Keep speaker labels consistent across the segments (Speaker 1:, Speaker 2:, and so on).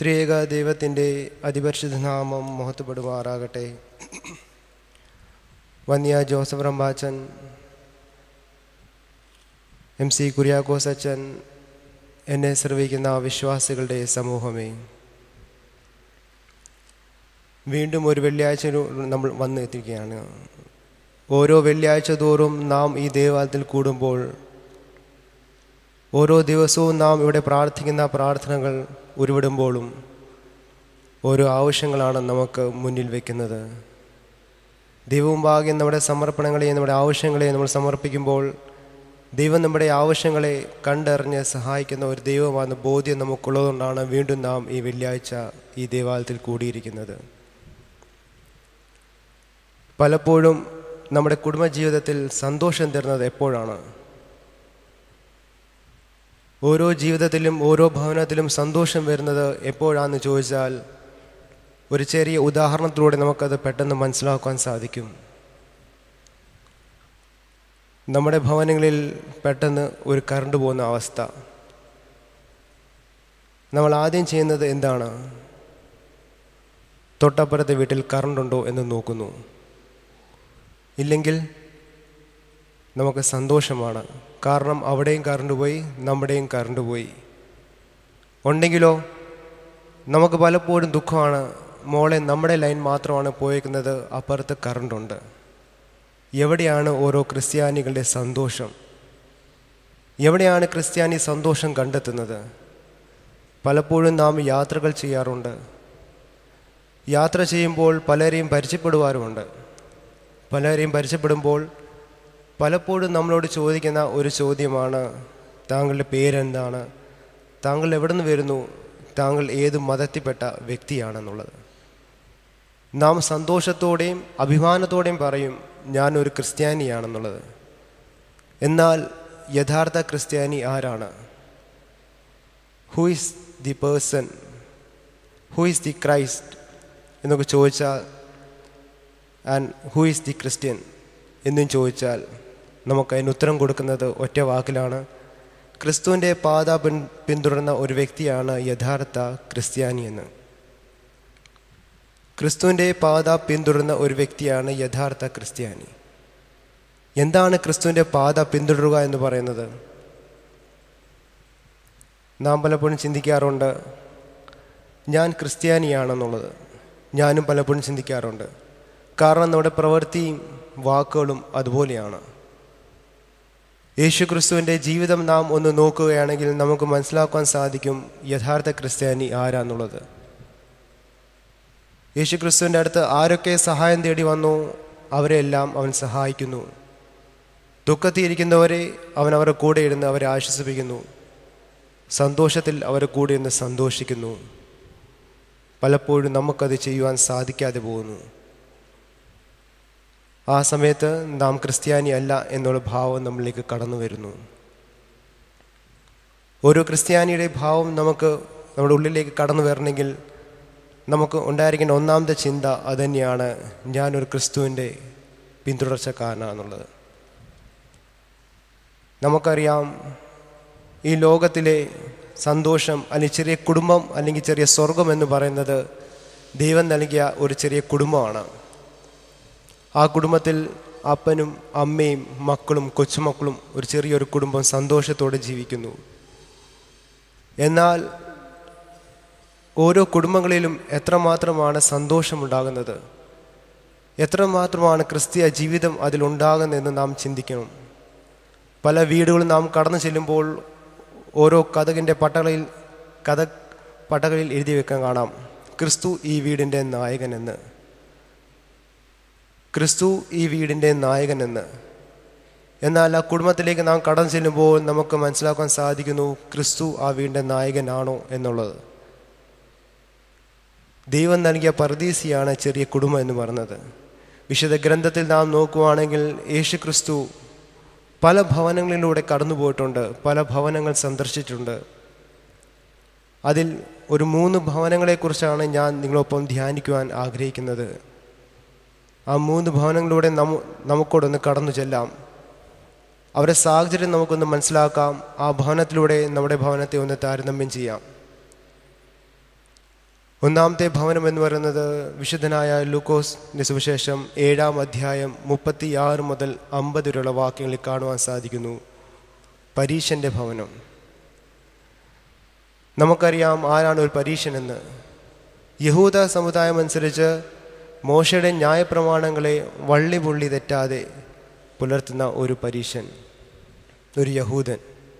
Speaker 1: ത്രിയേക ദൈവത്തിൻ്റെ അതിപരിശുദ്ധ നാമം മഹത്വപ്പെടുമാറാകട്ടെ വന്യ ജോസഫ് റമ്പാച്ചൻ എം സി കുര്യാക്കോസ് അച്ഛൻ എന്നെ ശ്രവിക്കുന്ന വിശ്വാസികളുടെ സമൂഹമേ വീണ്ടും ഒരു വെള്ളിയാഴ്ച നമ്മൾ വന്ന് എത്തിക്കുകയാണ് ഓരോ വെള്ളിയാഴ്ച തോറും നാം ഈ ദേവാലയത്തിൽ കൂടുമ്പോൾ ഓരോ ദിവസവും നാം ഇവിടെ പ്രാർത്ഥിക്കുന്ന പ്രാർത്ഥനകൾ ഉരുവിടുമ്പോഴും ഓരോ ആവശ്യങ്ങളാണ് നമുക്ക് മുന്നിൽ വയ്ക്കുന്നത് ദൈവവും ഭാഗ്യം നമ്മുടെ സമർപ്പണങ്ങളെയും നമ്മുടെ ആവശ്യങ്ങളെയും നമ്മൾ സമർപ്പിക്കുമ്പോൾ ദൈവം നമ്മുടെ ആവശ്യങ്ങളെ കണ്ടറിഞ്ഞ് സഹായിക്കുന്ന ഒരു ദൈവമാണെന്ന ബോധ്യം നമുക്കുള്ളതുകൊണ്ടാണ് വീണ്ടും നാം ഈ വെള്ളിയാഴ്ച ഈ ദേവാലയത്തിൽ കൂടിയിരിക്കുന്നത് പലപ്പോഴും നമ്മുടെ കുടുംബജീവിതത്തിൽ സന്തോഷം തരുന്നത് എപ്പോഴാണ് ഓരോ ജീവിതത്തിലും ഓരോ ഭവനത്തിലും സന്തോഷം വരുന്നത് എപ്പോഴാണെന്ന് ചോദിച്ചാൽ ഒരു ചെറിയ ഉദാഹരണത്തിലൂടെ നമുക്കത് പെട്ടെന്ന് മനസ്സിലാക്കാൻ സാധിക്കും നമ്മുടെ ഭവനങ്ങളിൽ പെട്ടെന്ന് ഒരു കറണ്ട് പോകുന്ന അവസ്ഥ നമ്മൾ ആദ്യം ചെയ്യുന്നത് എന്താണ് തൊട്ടപ്പുറത്തെ വീട്ടിൽ കറണ്ടുണ്ടോ എന്ന് നോക്കുന്നു ഇല്ലെങ്കിൽ നമുക്ക് സന്തോഷമാണ് കാരണം അവിടെയും കറണ്ട് പോയി നമ്മുടെയും കറണ്ട് പോയി ഉണ്ടെങ്കിലോ നമുക്ക് പലപ്പോഴും ദുഃഖമാണ് മോളെ നമ്മുടെ ലൈൻ മാത്രമാണ് പോയേക്കുന്നത് അപ്പുറത്ത് കറണ്ടുണ്ട് എവിടെയാണ് ഓരോ ക്രിസ്ത്യാനികളുടെ സന്തോഷം എവിടെയാണ് ക്രിസ്ത്യാനി സന്തോഷം കണ്ടെത്തുന്നത് പലപ്പോഴും നാം യാത്രകൾ ചെയ്യാറുണ്ട് യാത്ര ചെയ്യുമ്പോൾ പലരെയും പരിചയപ്പെടുവാറുമുണ്ട് പലരെയും പരിചയപ്പെടുമ്പോൾ പലപ്പോഴും നമ്മളോട് ചോദിക്കുന്ന ഒരു ചോദ്യമാണ് താങ്കളുടെ പേരെന്താണ് താങ്കൾ എവിടെ നിന്ന് വരുന്നു താങ്കൾ ഏത് മതത്തിൽപ്പെട്ട വ്യക്തിയാണെന്നുള്ളത് നാം സന്തോഷത്തോടെയും അഭിമാനത്തോടെയും പറയും ഞാനൊരു ക്രിസ്ത്യാനിയാണെന്നുള്ളത് എന്നാൽ യഥാർത്ഥ ക്രിസ്ത്യാനി ആരാണ് who is the person who is the Christ എന്നൊക്കെ ചോദിച്ചാൽ and who is the Christian എന്നും ചോദിച്ചാൽ നമുക്ക് അതിന് ഉത്തരം കൊടുക്കുന്നത് ഒറ്റ വാക്കിലാണ് ക്രിസ്തുവിൻ്റെ പാത പിൻ പിന്തുടർന്ന ഒരു വ്യക്തിയാണ് യഥാർത്ഥ ക്രിസ്ത്യാനി എന്ന് ക്രിസ്തുവിൻ്റെ പാത പിന്തുടർന്ന ഒരു വ്യക്തിയാണ് യഥാർത്ഥ ക്രിസ്ത്യാനി എന്താണ് ക്രിസ്തുവിൻ്റെ പാത പിന്തുടരുക എന്ന് പറയുന്നത് നാം പലപ്പോഴും ചിന്തിക്കാറുണ്ട് ഞാൻ ക്രിസ്ത്യാനിയാണെന്നുള്ളത് ഞാനും പലപ്പോഴും ചിന്തിക്കാറുണ്ട് കാരണം നമ്മുടെ പ്രവൃത്തിയും വാക്കുകളും അതുപോലെയാണ് യേശു ക്രിസ്തുവിൻ്റെ ജീവിതം നാം ഒന്ന് നോക്കുകയാണെങ്കിൽ നമുക്ക് മനസ്സിലാക്കാൻ സാധിക്കും യഥാർത്ഥ ക്രിസ്ത്യാനി ആരാന്നുള്ളത് യേശു ക്രിസ്തുവിൻ്റെ അടുത്ത് ആരൊക്കെ സഹായം തേടി വന്നു അവരെല്ലാം അവൻ സഹായിക്കുന്നു ദുഃഖത്തിയിരിക്കുന്നവരെ അവൻ അവരുടെ കൂടെ ഇരുന്ന് അവരെ ആശ്വസിപ്പിക്കുന്നു സന്തോഷത്തിൽ അവരുടെ കൂടെ ഇരുന്ന് സന്തോഷിക്കുന്നു പലപ്പോഴും നമുക്കത് ചെയ്യുവാൻ സാധിക്കാതെ പോകുന്നു ആ സമയത്ത് നാം ക്രിസ്ത്യാനി അല്ല എന്നുള്ള ഭാവം നമ്മളിലേക്ക് കടന്നു വരുന്നു ഓരോ ക്രിസ്ത്യാനിയുടെ ഭാവം നമുക്ക് നമ്മുടെ ഉള്ളിലേക്ക് കടന്നു വരണമെങ്കിൽ നമുക്ക് ഉണ്ടായിരിക്കേണ്ട ഒന്നാമത്തെ ചിന്ത അതുതന്നെയാണ് ഞാനൊരു ക്രിസ്തുവിൻ്റെ പിന്തുടർച്ചക്കാരനാണെന്നുള്ളത് നമുക്കറിയാം ഈ ലോകത്തിലെ സന്തോഷം അല്ലെങ്കിൽ ചെറിയ കുടുംബം അല്ലെങ്കിൽ ചെറിയ സ്വർഗം എന്ന് പറയുന്നത് ദൈവം നൽകിയ ഒരു ചെറിയ കുടുംബമാണ് ആ കുടുംബത്തിൽ അപ്പനും അമ്മയും മക്കളും കൊച്ചുമക്കളും ഒരു ചെറിയൊരു കുടുംബം സന്തോഷത്തോടെ ജീവിക്കുന്നു എന്നാൽ ഓരോ കുടുംബങ്ങളിലും എത്രമാത്രമാണ് സന്തോഷമുണ്ടാകുന്നത് എത്രമാത്രമാണ് ക്രിസ്തീയ ജീവിതം അതിലുണ്ടാകുന്നതെന്ന് നാം ചിന്തിക്കണം പല വീടുകളും നാം കടന്നു ചെല്ലുമ്പോൾ ഓരോ കഥകിൻ്റെ പട്ടകളിൽ കഥ പട്ടകളിൽ എഴുതി വെക്കാൻ കാണാം ക്രിസ്തു ഈ വീടിൻ്റെ നായകനെന്ന് ക്രിസ്തു ഈ വീടിൻ്റെ നായകനെന്ന് എന്നാൽ ആ കുടുംബത്തിലേക്ക് നാം കടന്നു ചെല്ലുമ്പോൾ നമുക്ക് മനസ്സിലാക്കാൻ സാധിക്കുന്നു ക്രിസ്തു ആ വീടിൻ്റെ നായകനാണോ എന്നുള്ളത് ദൈവം നൽകിയ പർദീസിയാണ് ചെറിയ കുടുംബം എന്ന് പറയുന്നത് വിശുദ്ധ ഗ്രന്ഥത്തിൽ നാം നോക്കുവാണെങ്കിൽ യേശു ക്രിസ്തു പല ഭവനങ്ങളിലൂടെ കടന്നു പോയിട്ടുണ്ട് പല ഭവനങ്ങൾ സന്ദർശിച്ചിട്ടുണ്ട് അതിൽ ഒരു മൂന്ന് ഭവനങ്ങളെക്കുറിച്ചാണ് ഞാൻ നിങ്ങളൊപ്പം ധ്യാനിക്കുവാൻ ആഗ്രഹിക്കുന്നത് ആ മൂന്ന് ഭവനങ്ങളിലൂടെ നമു നമുക്കോടൊന്ന് കടന്നു ചെല്ലാം അവരുടെ സാഹചര്യം നമുക്കൊന്ന് മനസ്സിലാക്കാം ആ ഭവനത്തിലൂടെ നമ്മുടെ ഭവനത്തെ ഒന്ന് താരതമ്യം ചെയ്യാം ഒന്നാമത്തെ ഭവനം എന്ന് പറയുന്നത് വിശുദ്ധനായ ലൂക്കോസിൻ്റെ സുവിശേഷം ഏഴാം അധ്യായം മുപ്പത്തി ആറ് മുതൽ അമ്പത് വരെയുള്ള വാക്യങ്ങളിൽ കാണുവാൻ സാധിക്കുന്നു പരീശൻ്റെ ഭവനം നമുക്കറിയാം ആരാണ് ഒരു പരീശനെന്ന് യഹൂദ സമുദായം അനുസരിച്ച് മോശയുടെ ന്യായപ്രമാണങ്ങളെ വള്ളി പുള്ളി തെറ്റാതെ പുലർത്തുന്ന ഒരു പരീശൻ ഒരു യഹൂദൻ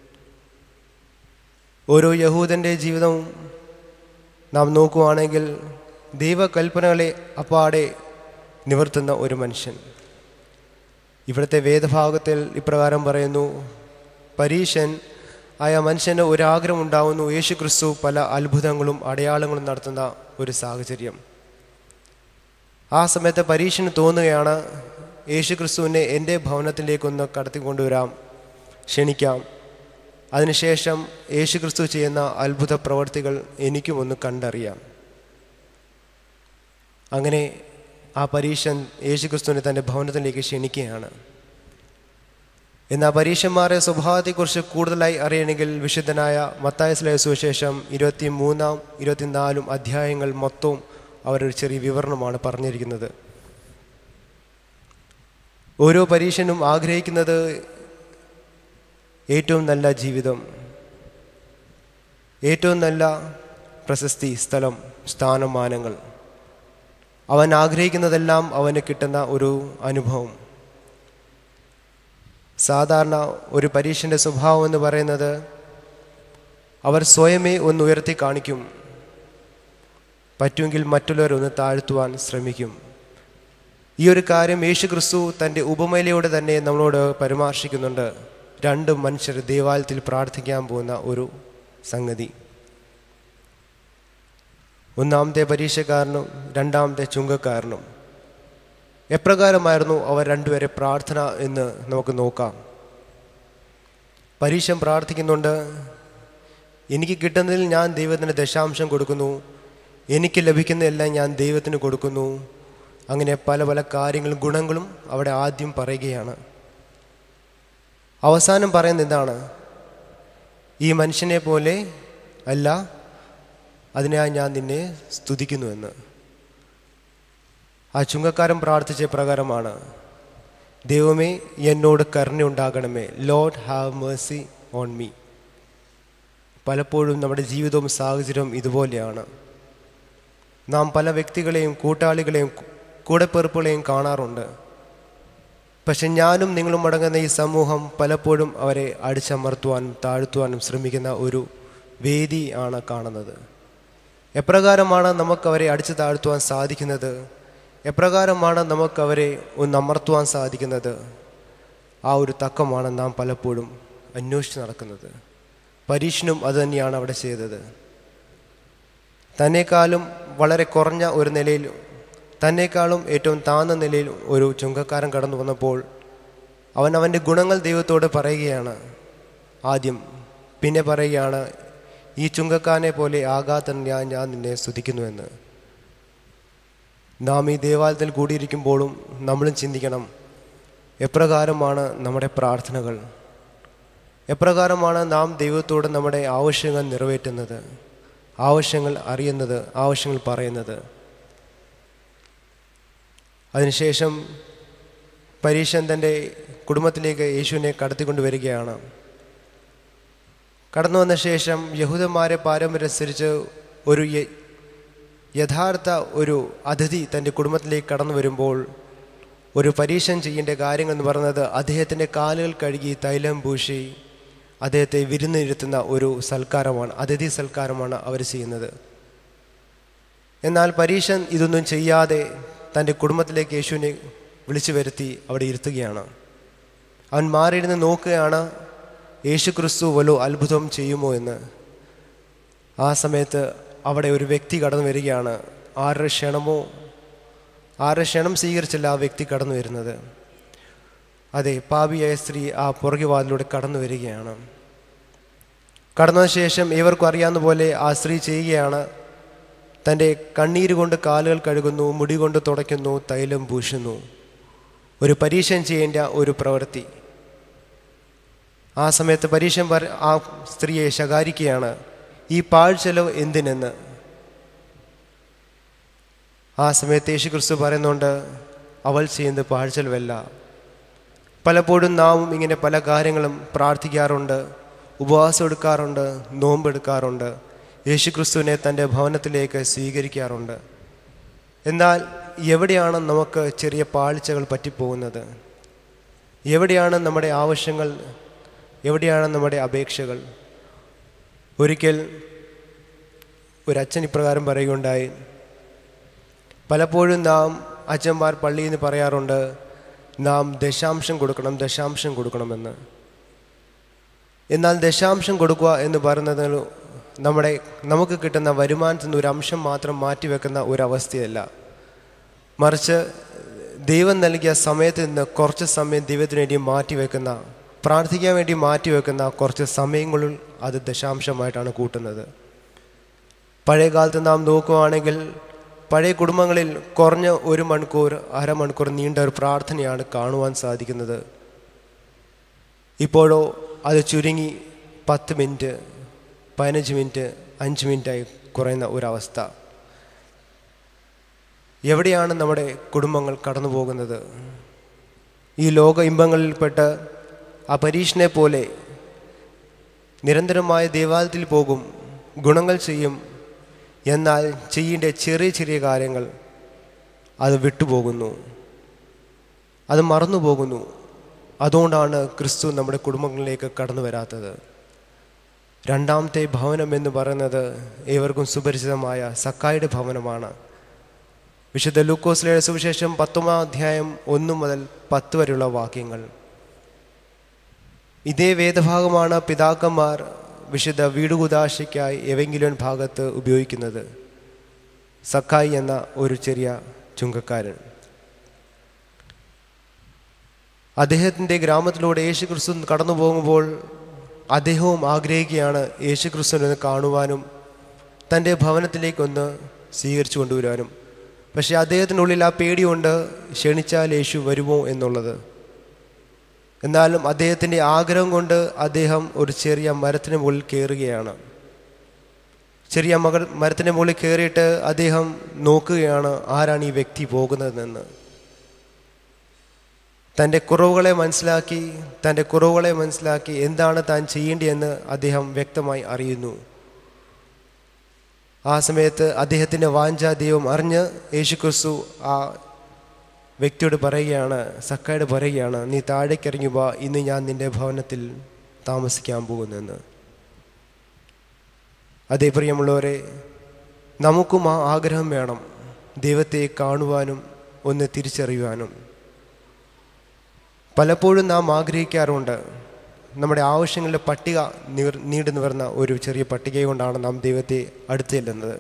Speaker 1: ഓരോ യഹൂദൻ്റെ ജീവിതവും നാം നോക്കുവാണെങ്കിൽ ദൈവകൽപ്പനകളെ അപ്പാടെ നിവർത്തുന്ന ഒരു മനുഷ്യൻ ഇവിടുത്തെ വേദഭാഗത്തിൽ ഇപ്രകാരം പറയുന്നു പരീശൻ ആയ മനുഷ്യന് ഒരാഗ്രഹം ഉണ്ടാവുന്നു യേശു ക്രിസ്തു പല അത്ഭുതങ്ങളും അടയാളങ്ങളും നടത്തുന്ന ഒരു സാഹചര്യം ആ സമയത്ത് പരീക്ഷന് തോന്നുകയാണ് യേശു ക്രിസ്തുവിനെ എൻ്റെ ഭവനത്തിലേക്കൊന്ന് കടത്തിക്കൊണ്ടുവരാം ക്ഷണിക്കാം അതിനുശേഷം യേശു ക്രിസ്തു ചെയ്യുന്ന അത്ഭുത പ്രവർത്തികൾ എനിക്കും ഒന്ന് കണ്ടറിയാം അങ്ങനെ ആ പരീക്ഷൻ യേശു ക്രിസ്തുവിനെ തൻ്റെ ഭവനത്തിലേക്ക് ക്ഷണിക്കുകയാണ് എന്നാൽ പരീക്ഷന്മാരെ സ്വഭാവത്തെക്കുറിച്ച് കൂടുതലായി അറിയണമെങ്കിൽ വിശുദ്ധനായ മത്തായസ്ലയ സുവിശേഷം ഇരുപത്തി മൂന്നാം ഇരുപത്തിനാലും അധ്യായങ്ങൾ മൊത്തവും അവരൊരു ചെറിയ വിവരണമാണ് പറഞ്ഞിരിക്കുന്നത് ഓരോ പരീക്ഷനും ആഗ്രഹിക്കുന്നത് ഏറ്റവും നല്ല ജീവിതം ഏറ്റവും നല്ല പ്രശസ്തി സ്ഥലം സ്ഥാനമാനങ്ങൾ അവൻ ആഗ്രഹിക്കുന്നതെല്ലാം അവന് കിട്ടുന്ന ഒരു അനുഭവം സാധാരണ ഒരു പരീക്ഷൻ്റെ സ്വഭാവം എന്ന് പറയുന്നത് അവർ സ്വയമേ ഒന്ന് ഉയർത്തി കാണിക്കും പറ്റുമെങ്കിൽ മറ്റുള്ളവരൊന്ന് താഴ്ത്തുവാൻ ശ്രമിക്കും ഈ ഒരു കാര്യം യേശു ക്രിസ്തു തൻ്റെ ഉപമയിലൂടെ തന്നെ നമ്മളോട് പരാമർശിക്കുന്നുണ്ട് രണ്ട് മനുഷ്യർ ദേവാലയത്തിൽ പ്രാർത്ഥിക്കാൻ പോകുന്ന ഒരു സംഗതി ഒന്നാമത്തെ പരീക്ഷക്കാരനും രണ്ടാമത്തെ ചുങ്കക്കാരനും എപ്രകാരമായിരുന്നു അവർ രണ്ടുപേരെ പ്രാർത്ഥന എന്ന് നമുക്ക് നോക്കാം പരീക്ഷം പ്രാർത്ഥിക്കുന്നുണ്ട് എനിക്ക് കിട്ടുന്നതിൽ ഞാൻ ദൈവത്തിന് ദശാംശം കൊടുക്കുന്നു എനിക്ക് ലഭിക്കുന്നതെല്ലാം ഞാൻ ദൈവത്തിന് കൊടുക്കുന്നു അങ്ങനെ പല പല കാര്യങ്ങളും ഗുണങ്ങളും അവിടെ ആദ്യം പറയുകയാണ് അവസാനം പറയുന്നത് എന്താണ് ഈ മനുഷ്യനെ പോലെ അല്ല അതിനായി ഞാൻ നിന്നെ സ്തുതിക്കുന്നുവെന്ന് ആ ചുങ്കക്കാരൻ പ്രാർത്ഥിച്ച പ്രകാരമാണ് ദൈവമേ എന്നോട് കരുണയുണ്ടാകണമേ lord have mercy on me പലപ്പോഴും നമ്മുടെ ജീവിതവും സാഹചര്യവും ഇതുപോലെയാണ് നാം പല വ്യക്തികളെയും കൂട്ടാളികളെയും കൂടെപ്പെറുപ്പുകളെയും കാണാറുണ്ട് പക്ഷെ ഞാനും നിങ്ങളും അടങ്ങുന്ന ഈ സമൂഹം പലപ്പോഴും അവരെ അടിച്ചമർത്തുവാനും താഴ്ത്തുവാനും ശ്രമിക്കുന്ന ഒരു വേദി ആണ് കാണുന്നത് എപ്രകാരമാണ് നമുക്ക് അവരെ അടിച്ചു താഴ്ത്തുവാൻ സാധിക്കുന്നത് എപ്രകാരമാണ് നമുക്ക് അവരെ ഒന്ന് അമർത്തുവാൻ സാധിക്കുന്നത് ആ ഒരു തക്കമാണ് നാം പലപ്പോഴും അന്വേഷിച്ച് നടക്കുന്നത് പരീക്ഷനും അത് തന്നെയാണ് അവിടെ ചെയ്തത് തന്നെക്കാളും വളരെ കുറഞ്ഞ ഒരു നിലയിൽ തന്നെക്കാളും ഏറ്റവും താഴ്ന്ന നിലയിൽ ഒരു ചുങ്കക്കാരൻ കടന്നു വന്നപ്പോൾ അവൻ അവൻ്റെ ഗുണങ്ങൾ ദൈവത്തോട് പറയുകയാണ് ആദ്യം പിന്നെ പറയുകയാണ് ഈ ചുങ്കക്കാരനെ പോലെ ആകാത്ത ഞാൻ ഞാൻ നിന്നെ സ്തുതിക്കുന്നുവെന്ന് നാം ഈ ദേവാലയത്തിൽ കൂടിയിരിക്കുമ്പോഴും നമ്മളും ചിന്തിക്കണം എപ്രകാരമാണ് നമ്മുടെ പ്രാർത്ഥനകൾ എപ്രകാരമാണ് നാം ദൈവത്തോട് നമ്മുടെ ആവശ്യങ്ങൾ നിറവേറ്റുന്നത് ആവശ്യങ്ങൾ അറിയുന്നത് ആവശ്യങ്ങൾ പറയുന്നത് അതിനുശേഷം പരീക്ഷൻ തൻ്റെ കുടുംബത്തിലേക്ക് യേശുവിനെ കടത്തിക്കൊണ്ട് വരികയാണ് കടന്നു വന്ന ശേഷം യഹൂദന്മാരെ പാരമ്പര്യമനുസരിച്ച് ഒരു യ- യഥാർത്ഥ ഒരു അതിഥി തൻ്റെ കുടുംബത്തിലേക്ക് കടന്നു വരുമ്പോൾ ഒരു പരീക്ഷൻ ചെയ്യേണ്ട കാര്യങ്ങൾ എന്ന് പറയുന്നത് അദ്ദേഹത്തിൻ്റെ കാലുകൾ കഴുകി തൈലം പൂശി അദ്ദേഹത്തെ വിരുന്നിരുത്തുന്ന ഒരു സൽക്കാരമാണ് അതിഥി സൽക്കാരമാണ് അവർ ചെയ്യുന്നത് എന്നാൽ പരീക്ഷൻ ഇതൊന്നും ചെയ്യാതെ തൻ്റെ കുടുംബത്തിലേക്ക് യേശുവിനെ വിളിച്ചു വരുത്തി അവിടെ ഇരുത്തുകയാണ് അവൻ മാറിയിരുന്ന് നോക്കുകയാണ് യേശു ക്രിസ്തു വല്ലോ അത്ഭുതം ചെയ്യുമോ എന്ന് ആ സമയത്ത് അവിടെ ഒരു വ്യക്തി കടന്നു വരികയാണ് ആരുടെ ക്ഷണമോ ആരുടെ ക്ഷണം സ്വീകരിച്ചല്ല ആ വ്യക്തി കടന്നു വരുന്നത് അതെ പാപിയായ സ്ത്രീ ആ പുറകെ വാതിലൂടെ കടന്നു വരികയാണ് കടന്ന ശേഷം ഇവർക്കും അറിയാവുന്ന പോലെ ആ സ്ത്രീ ചെയ്യുകയാണ് തൻ്റെ കണ്ണീര് കൊണ്ട് കാലുകൾ കഴുകുന്നു മുടി കൊണ്ട് തുടയ്ക്കുന്നു തൈലം പൂശുന്നു ഒരു പരീക്ഷണം ചെയ്യേണ്ട ഒരു പ്രവൃത്തി ആ സമയത്ത് പരീക്ഷം പറ ആ സ്ത്രീയെ ശകാരിക്കുകയാണ് ഈ പാഴ്ചെലവ് എന്തിനെന്ന് ആ സമയത്ത് യേശു ക്രിസ്തു പറയുന്നുണ്ട് അവൾ ചെയ്യുന്നത് പാഴ്ചലവല്ല പലപ്പോഴും നാം ഇങ്ങനെ പല കാര്യങ്ങളും പ്രാർത്ഥിക്കാറുണ്ട് ഉപവാസം എടുക്കാറുണ്ട് നോമ്പെടുക്കാറുണ്ട് യേശു ക്രിസ്തുവിനെ തൻ്റെ ഭവനത്തിലേക്ക് സ്വീകരിക്കാറുണ്ട് എന്നാൽ എവിടെയാണ് നമുക്ക് ചെറിയ പാഴ്ചകൾ പറ്റിപ്പോകുന്നത് എവിടെയാണ് നമ്മുടെ ആവശ്യങ്ങൾ എവിടെയാണ് നമ്മുടെ അപേക്ഷകൾ ഒരിക്കൽ ഒരു അച്ഛൻ ഇപ്രകാരം പറയുകയുണ്ടായി പലപ്പോഴും നാം അച്ഛന്മാർ പള്ളിയിൽ നിന്ന് പറയാറുണ്ട് നാം ദശാംശം കൊടുക്കണം ദശാംശം കൊടുക്കണമെന്ന് എന്നാൽ ദശാംശം കൊടുക്കുക എന്ന് പറയുന്നത് നമ്മുടെ നമുക്ക് കിട്ടുന്ന വരുമാനത്തിൽ നിന്ന് ഒരു അംശം മാത്രം മാറ്റിവെക്കുന്ന ഒരവസ്ഥയല്ല മറിച്ച് ദൈവം നൽകിയ സമയത്ത് നിന്ന് കുറച്ച് സമയം ദൈവത്തിന് വേണ്ടി മാറ്റിവെക്കുന്ന പ്രാർത്ഥിക്കാൻ വേണ്ടി മാറ്റിവെക്കുന്ന കുറച്ച് സമയങ്ങളിൽ അത് ദശാംശമായിട്ടാണ് കൂട്ടുന്നത് പഴയ കാലത്ത് നാം നോക്കുകയാണെങ്കിൽ പഴയ കുടുംബങ്ങളിൽ കുറഞ്ഞ ഒരു മണിക്കൂർ അരമണിക്കൂർ നീണ്ട ഒരു പ്രാർത്ഥനയാണ് കാണുവാൻ സാധിക്കുന്നത് ഇപ്പോഴോ അത് ചുരുങ്ങി പത്ത് മിനിറ്റ് പതിനഞ്ച് മിനിറ്റ് അഞ്ച് മിനിറ്റായി കുറയുന്ന ഒരവസ്ഥ എവിടെയാണ് നമ്മുടെ കുടുംബങ്ങൾ കടന്നു പോകുന്നത് ഈ ലോക ഇമ്പങ്ങളിൽപ്പെട്ട് ആ പരീക്ഷനെ പോലെ നിരന്തരമായ ദേവാലയത്തിൽ പോകും ഗുണങ്ങൾ ചെയ്യും എന്നാൽ ചെയ്യേണ്ട ചെറിയ ചെറിയ കാര്യങ്ങൾ അത് വിട്ടുപോകുന്നു അത് മറന്നു പോകുന്നു അതുകൊണ്ടാണ് ക്രിസ്തു നമ്മുടെ കുടുംബങ്ങളിലേക്ക് കടന്നു വരാത്തത് രണ്ടാമത്തെ ഭവനം എന്ന് പറയുന്നത് ഏവർക്കും സുപരിചിതമായ സക്കായുടെ ഭവനമാണ് വിശുദ്ധ ലൂക്കോസിലെ സുവിശേഷം പത്തൊമ്പതാം അധ്യായം ഒന്ന് മുതൽ പത്ത് വരെയുള്ള വാക്യങ്ങൾ ഇതേ വേദഭാഗമാണ് പിതാക്കന്മാർ വിശുദ്ധ വീടുകുദാശയ്ക്കായി എവെങ്കിലും ഭാഗത്ത് ഉപയോഗിക്കുന്നത് സക്കായി എന്ന ഒരു ചെറിയ ചുങ്കക്കാരൻ അദ്ദേഹത്തിൻ്റെ ഗ്രാമത്തിലൂടെ യേശു ക്രിസ്തു കടന്നു പോകുമ്പോൾ അദ്ദേഹവും ആഗ്രഹിക്കുകയാണ് യേശു ക്രിസ്തുവിനെ കാണുവാനും തൻ്റെ ഭവനത്തിലേക്കൊന്ന് സ്വീകരിച്ചു കൊണ്ടുവരാനും പക്ഷേ അദ്ദേഹത്തിനുള്ളിൽ ആ പേടിയുണ്ട് ക്ഷണിച്ചാൽ യേശു വരുമോ എന്നുള്ളത് എന്നാലും അദ്ദേഹത്തിൻ്റെ ആഗ്രഹം കൊണ്ട് അദ്ദേഹം ഒരു ചെറിയ മരത്തിന് മുകളിൽ കയറുകയാണ് ചെറിയ മകൾ മരത്തിൻ്റെ മുകളിൽ കയറിയിട്ട് അദ്ദേഹം നോക്കുകയാണ് ആരാണ് ഈ വ്യക്തി പോകുന്നതെന്ന് തൻ്റെ കുറവുകളെ മനസ്സിലാക്കി തൻ്റെ കുറവുകളെ മനസ്സിലാക്കി എന്താണ് താൻ ചെയ്യേണ്ടതെന്ന് അദ്ദേഹം വ്യക്തമായി അറിയുന്നു ആ സമയത്ത് അദ്ദേഹത്തിൻ്റെ വാഞ്ചാ ദൈവം അറിഞ്ഞ് യേശുക്രിസ്തു ആ വ്യക്തിയോട് പറയുകയാണ് സക്കായോട് പറയുകയാണ് നീ താഴേക്കിറങ്ങി വാ ഇന്ന് ഞാൻ നിന്റെ ഭവനത്തിൽ താമസിക്കാൻ പോകുന്നെന്ന് അതേ പ്രിയമുള്ളവരെ നമുക്കും ആ ആഗ്രഹം വേണം ദൈവത്തെ കാണുവാനും ഒന്ന് തിരിച്ചറിയുവാനും പലപ്പോഴും നാം ആഗ്രഹിക്കാറുണ്ട് നമ്മുടെ ആവശ്യങ്ങളുടെ പട്ടിക നിവർ നീണ്ടു നിവർന്ന ഒരു ചെറിയ പട്ടിക കൊണ്ടാണ് നാം ദൈവത്തെ അടുത്ത് ചെല്ലുന്നത്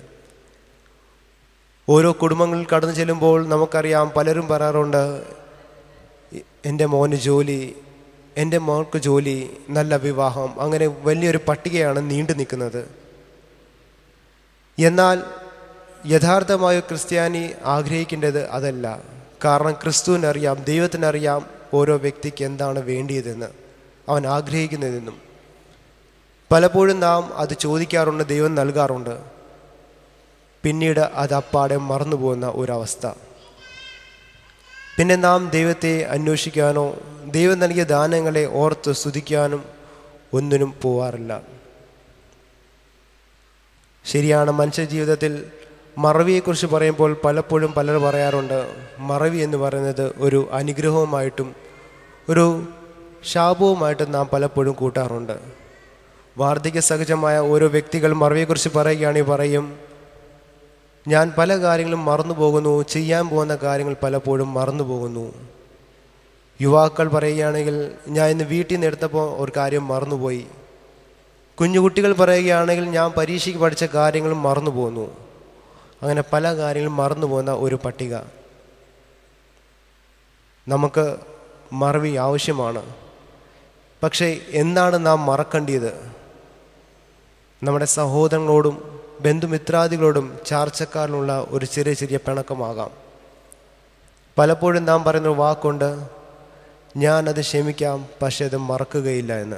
Speaker 1: ഓരോ കുടുംബങ്ങളിൽ കടന്നു ചെല്ലുമ്പോൾ നമുക്കറിയാം പലരും പറയാറുണ്ട് എൻ്റെ മോന് ജോലി എൻ്റെ മോൾക്ക് ജോലി നല്ല വിവാഹം അങ്ങനെ വലിയൊരു പട്ടികയാണ് നീണ്ടു നിൽക്കുന്നത് എന്നാൽ യഥാർത്ഥമായ ക്രിസ്ത്യാനി ആഗ്രഹിക്കേണ്ടത് അതല്ല കാരണം ക്രിസ്തുവിനറിയാം ദൈവത്തിനറിയാം ഓരോ വ്യക്തിക്ക് എന്താണ് വേണ്ടിയതെന്ന് അവൻ ആഗ്രഹിക്കുന്നതെന്നും പലപ്പോഴും നാം അത് ചോദിക്കാറുണ്ട് ദൈവം നൽകാറുണ്ട് പിന്നീട് അത് അപ്പാടെ മറന്നു പോകുന്ന ഒരവസ്ഥ പിന്നെ നാം ദൈവത്തെ അന്വേഷിക്കാനോ ദൈവം നൽകിയ ദാനങ്ങളെ ഓർത്ത് സ്തുതിക്കാനും ഒന്നിനും പോവാറില്ല ശരിയാണ് മനുഷ്യ ജീവിതത്തിൽ മറവിയെക്കുറിച്ച് പറയുമ്പോൾ പലപ്പോഴും പലർ പറയാറുണ്ട് മറവി എന്ന് പറയുന്നത് ഒരു അനുഗ്രഹവുമായിട്ടും ഒരു ശാപവുമായിട്ടും നാം പലപ്പോഴും കൂട്ടാറുണ്ട് വാർദ്ധക്യ സഹജമായ ഓരോ വ്യക്തികൾ മറവിയെക്കുറിച്ച് പറയുകയാണെങ്കിൽ പറയും ഞാൻ പല കാര്യങ്ങളും മറന്നു പോകുന്നു ചെയ്യാൻ പോകുന്ന കാര്യങ്ങൾ പലപ്പോഴും മറന്നു പോകുന്നു യുവാക്കൾ പറയുകയാണെങ്കിൽ ഞാൻ ഇന്ന് വീട്ടിൽ നിന്ന് എടുത്തപ്പോൾ ഒരു കാര്യം മറന്നുപോയി കുഞ്ഞുകുട്ടികൾ പറയുകയാണെങ്കിൽ ഞാൻ പരീക്ഷയ്ക്ക് പഠിച്ച കാര്യങ്ങളും മറന്നു പോകുന്നു അങ്ങനെ പല കാര്യങ്ങളും മറന്നു പോകുന്ന ഒരു പട്ടിക നമുക്ക് മറവി ആവശ്യമാണ് പക്ഷേ എന്താണ് നാം മറക്കേണ്ടത് നമ്മുടെ സഹോദരങ്ങളോടും ബന്ധുമിത്രാദികളോടും ചാർച്ചക്കാരിലുള്ള ഒരു ചെറിയ ചെറിയ പിണക്കമാകാം പലപ്പോഴും നാം പറയുന്ന വാക്കുണ്ട് ഞാനത് ക്ഷമിക്കാം പക്ഷെ അത് മറക്കുകയില്ല എന്ന്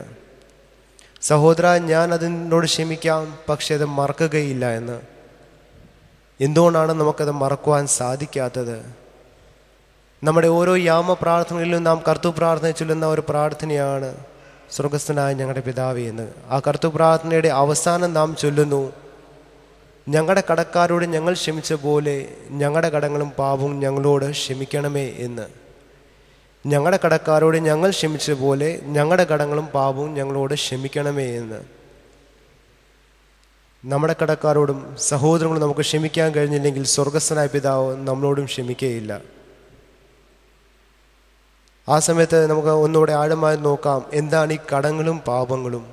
Speaker 1: സഹോദര ഞാൻ അതിനോട് ക്ഷമിക്കാം പക്ഷെ അത് മറക്കുകയില്ല എന്ന് എന്തുകൊണ്ടാണ് നമുക്കത് മറക്കുവാൻ സാധിക്കാത്തത് നമ്മുടെ ഓരോ യാമ പ്രാർത്ഥനകളിലും നാം കർത്തു പ്രാർത്ഥന ചൊല്ലുന്ന ഒരു പ്രാർത്ഥനയാണ് സ്വർഗസ്ഥനായ ഞങ്ങളുടെ പിതാവേ എന്ന് ആ കർത്തു പ്രാർത്ഥനയുടെ അവസാനം നാം ചൊല്ലുന്നു ഞങ്ങളുടെ കടക്കാരോട് ഞങ്ങൾ ക്ഷമിച്ച പോലെ ഞങ്ങളുടെ കടങ്ങളും പാപവും ഞങ്ങളോട് ക്ഷമിക്കണമേ എന്ന് ഞങ്ങളുടെ കടക്കാരോട് ഞങ്ങൾ ക്ഷമിച്ച പോലെ ഞങ്ങളുടെ കടങ്ങളും പാപവും ഞങ്ങളോട് ക്ഷമിക്കണമേ എന്ന് നമ്മുടെ കടക്കാരോടും സഹോദരങ്ങളും നമുക്ക് ക്ഷമിക്കാൻ കഴിഞ്ഞില്ലെങ്കിൽ സ്വർഗസ്ഥനായ പിതാവ് നമ്മളോടും ക്ഷമിക്കുകയില്ല ആ സമയത്ത് നമുക്ക് ഒന്നുകൂടെ ആഴമായി നോക്കാം എന്താണ് ഈ കടങ്ങളും പാപങ്ങളും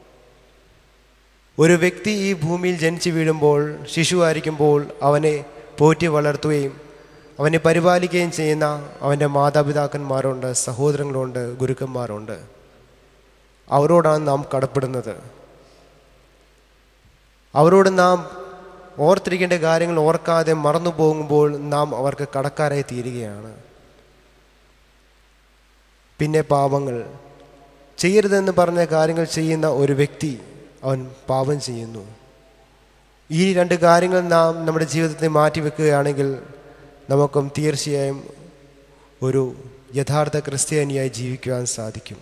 Speaker 1: ഒരു വ്യക്തി ഈ ഭൂമിയിൽ ജനിച്ചു വീഴുമ്പോൾ ശിശുവായിരിക്കുമ്പോൾ അവനെ പോറ്റി വളർത്തുകയും അവനെ പരിപാലിക്കുകയും ചെയ്യുന്ന അവൻ്റെ മാതാപിതാക്കന്മാരുണ്ട് സഹോദരങ്ങളുണ്ട് ഗുരുക്കന്മാരുണ്ട് അവരോടാണ് നാം കടപ്പെടുന്നത് അവരോട് നാം ഓർത്തിരിക്കേണ്ട കാര്യങ്ങൾ ഓർക്കാതെ മറന്നു പോകുമ്പോൾ നാം അവർക്ക് കടക്കാരായി തീരുകയാണ് പിന്നെ പാപങ്ങൾ ചെയ്യരുതെന്ന് പറഞ്ഞ കാര്യങ്ങൾ ചെയ്യുന്ന ഒരു വ്യക്തി അവൻ പാപം ചെയ്യുന്നു ഈ രണ്ട് കാര്യങ്ങൾ നാം നമ്മുടെ ജീവിതത്തെ മാറ്റിവെക്കുകയാണെങ്കിൽ നമുക്കും തീർച്ചയായും ഒരു യഥാർത്ഥ ക്രിസ്ത്യാനിയായി ജീവിക്കുവാൻ സാധിക്കും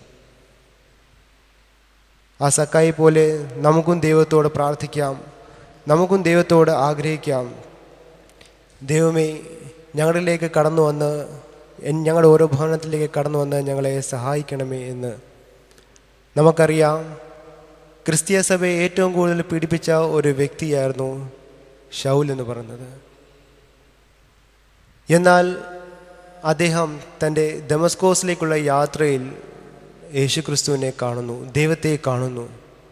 Speaker 1: ആ സക്കായി പോലെ നമുക്കും ദൈവത്തോട് പ്രാർത്ഥിക്കാം നമുക്കും ദൈവത്തോട് ആഗ്രഹിക്കാം ദൈവമേ ഞങ്ങളിലേക്ക് കടന്നു വന്ന് എൻ- ഞങ്ങളുടെ ഓരോ ഭവനത്തിലേക്ക് കടന്നു വന്ന് ഞങ്ങളെ സഹായിക്കണമേ എന്ന് നമുക്കറിയാം ക്രിസ്തീയ സഭയെ ഏറ്റവും കൂടുതൽ പീഡിപ്പിച്ച ഒരു വ്യക്തിയായിരുന്നു ഷൗൽ എന്ന് പറയുന്നത് എന്നാൽ അദ്ദേഹം തൻ്റെ ദമസ്കോസിലേക്കുള്ള യാത്രയിൽ യേശുക്രിസ്തുവിനെ കാണുന്നു ദൈവത്തെ കാണുന്നു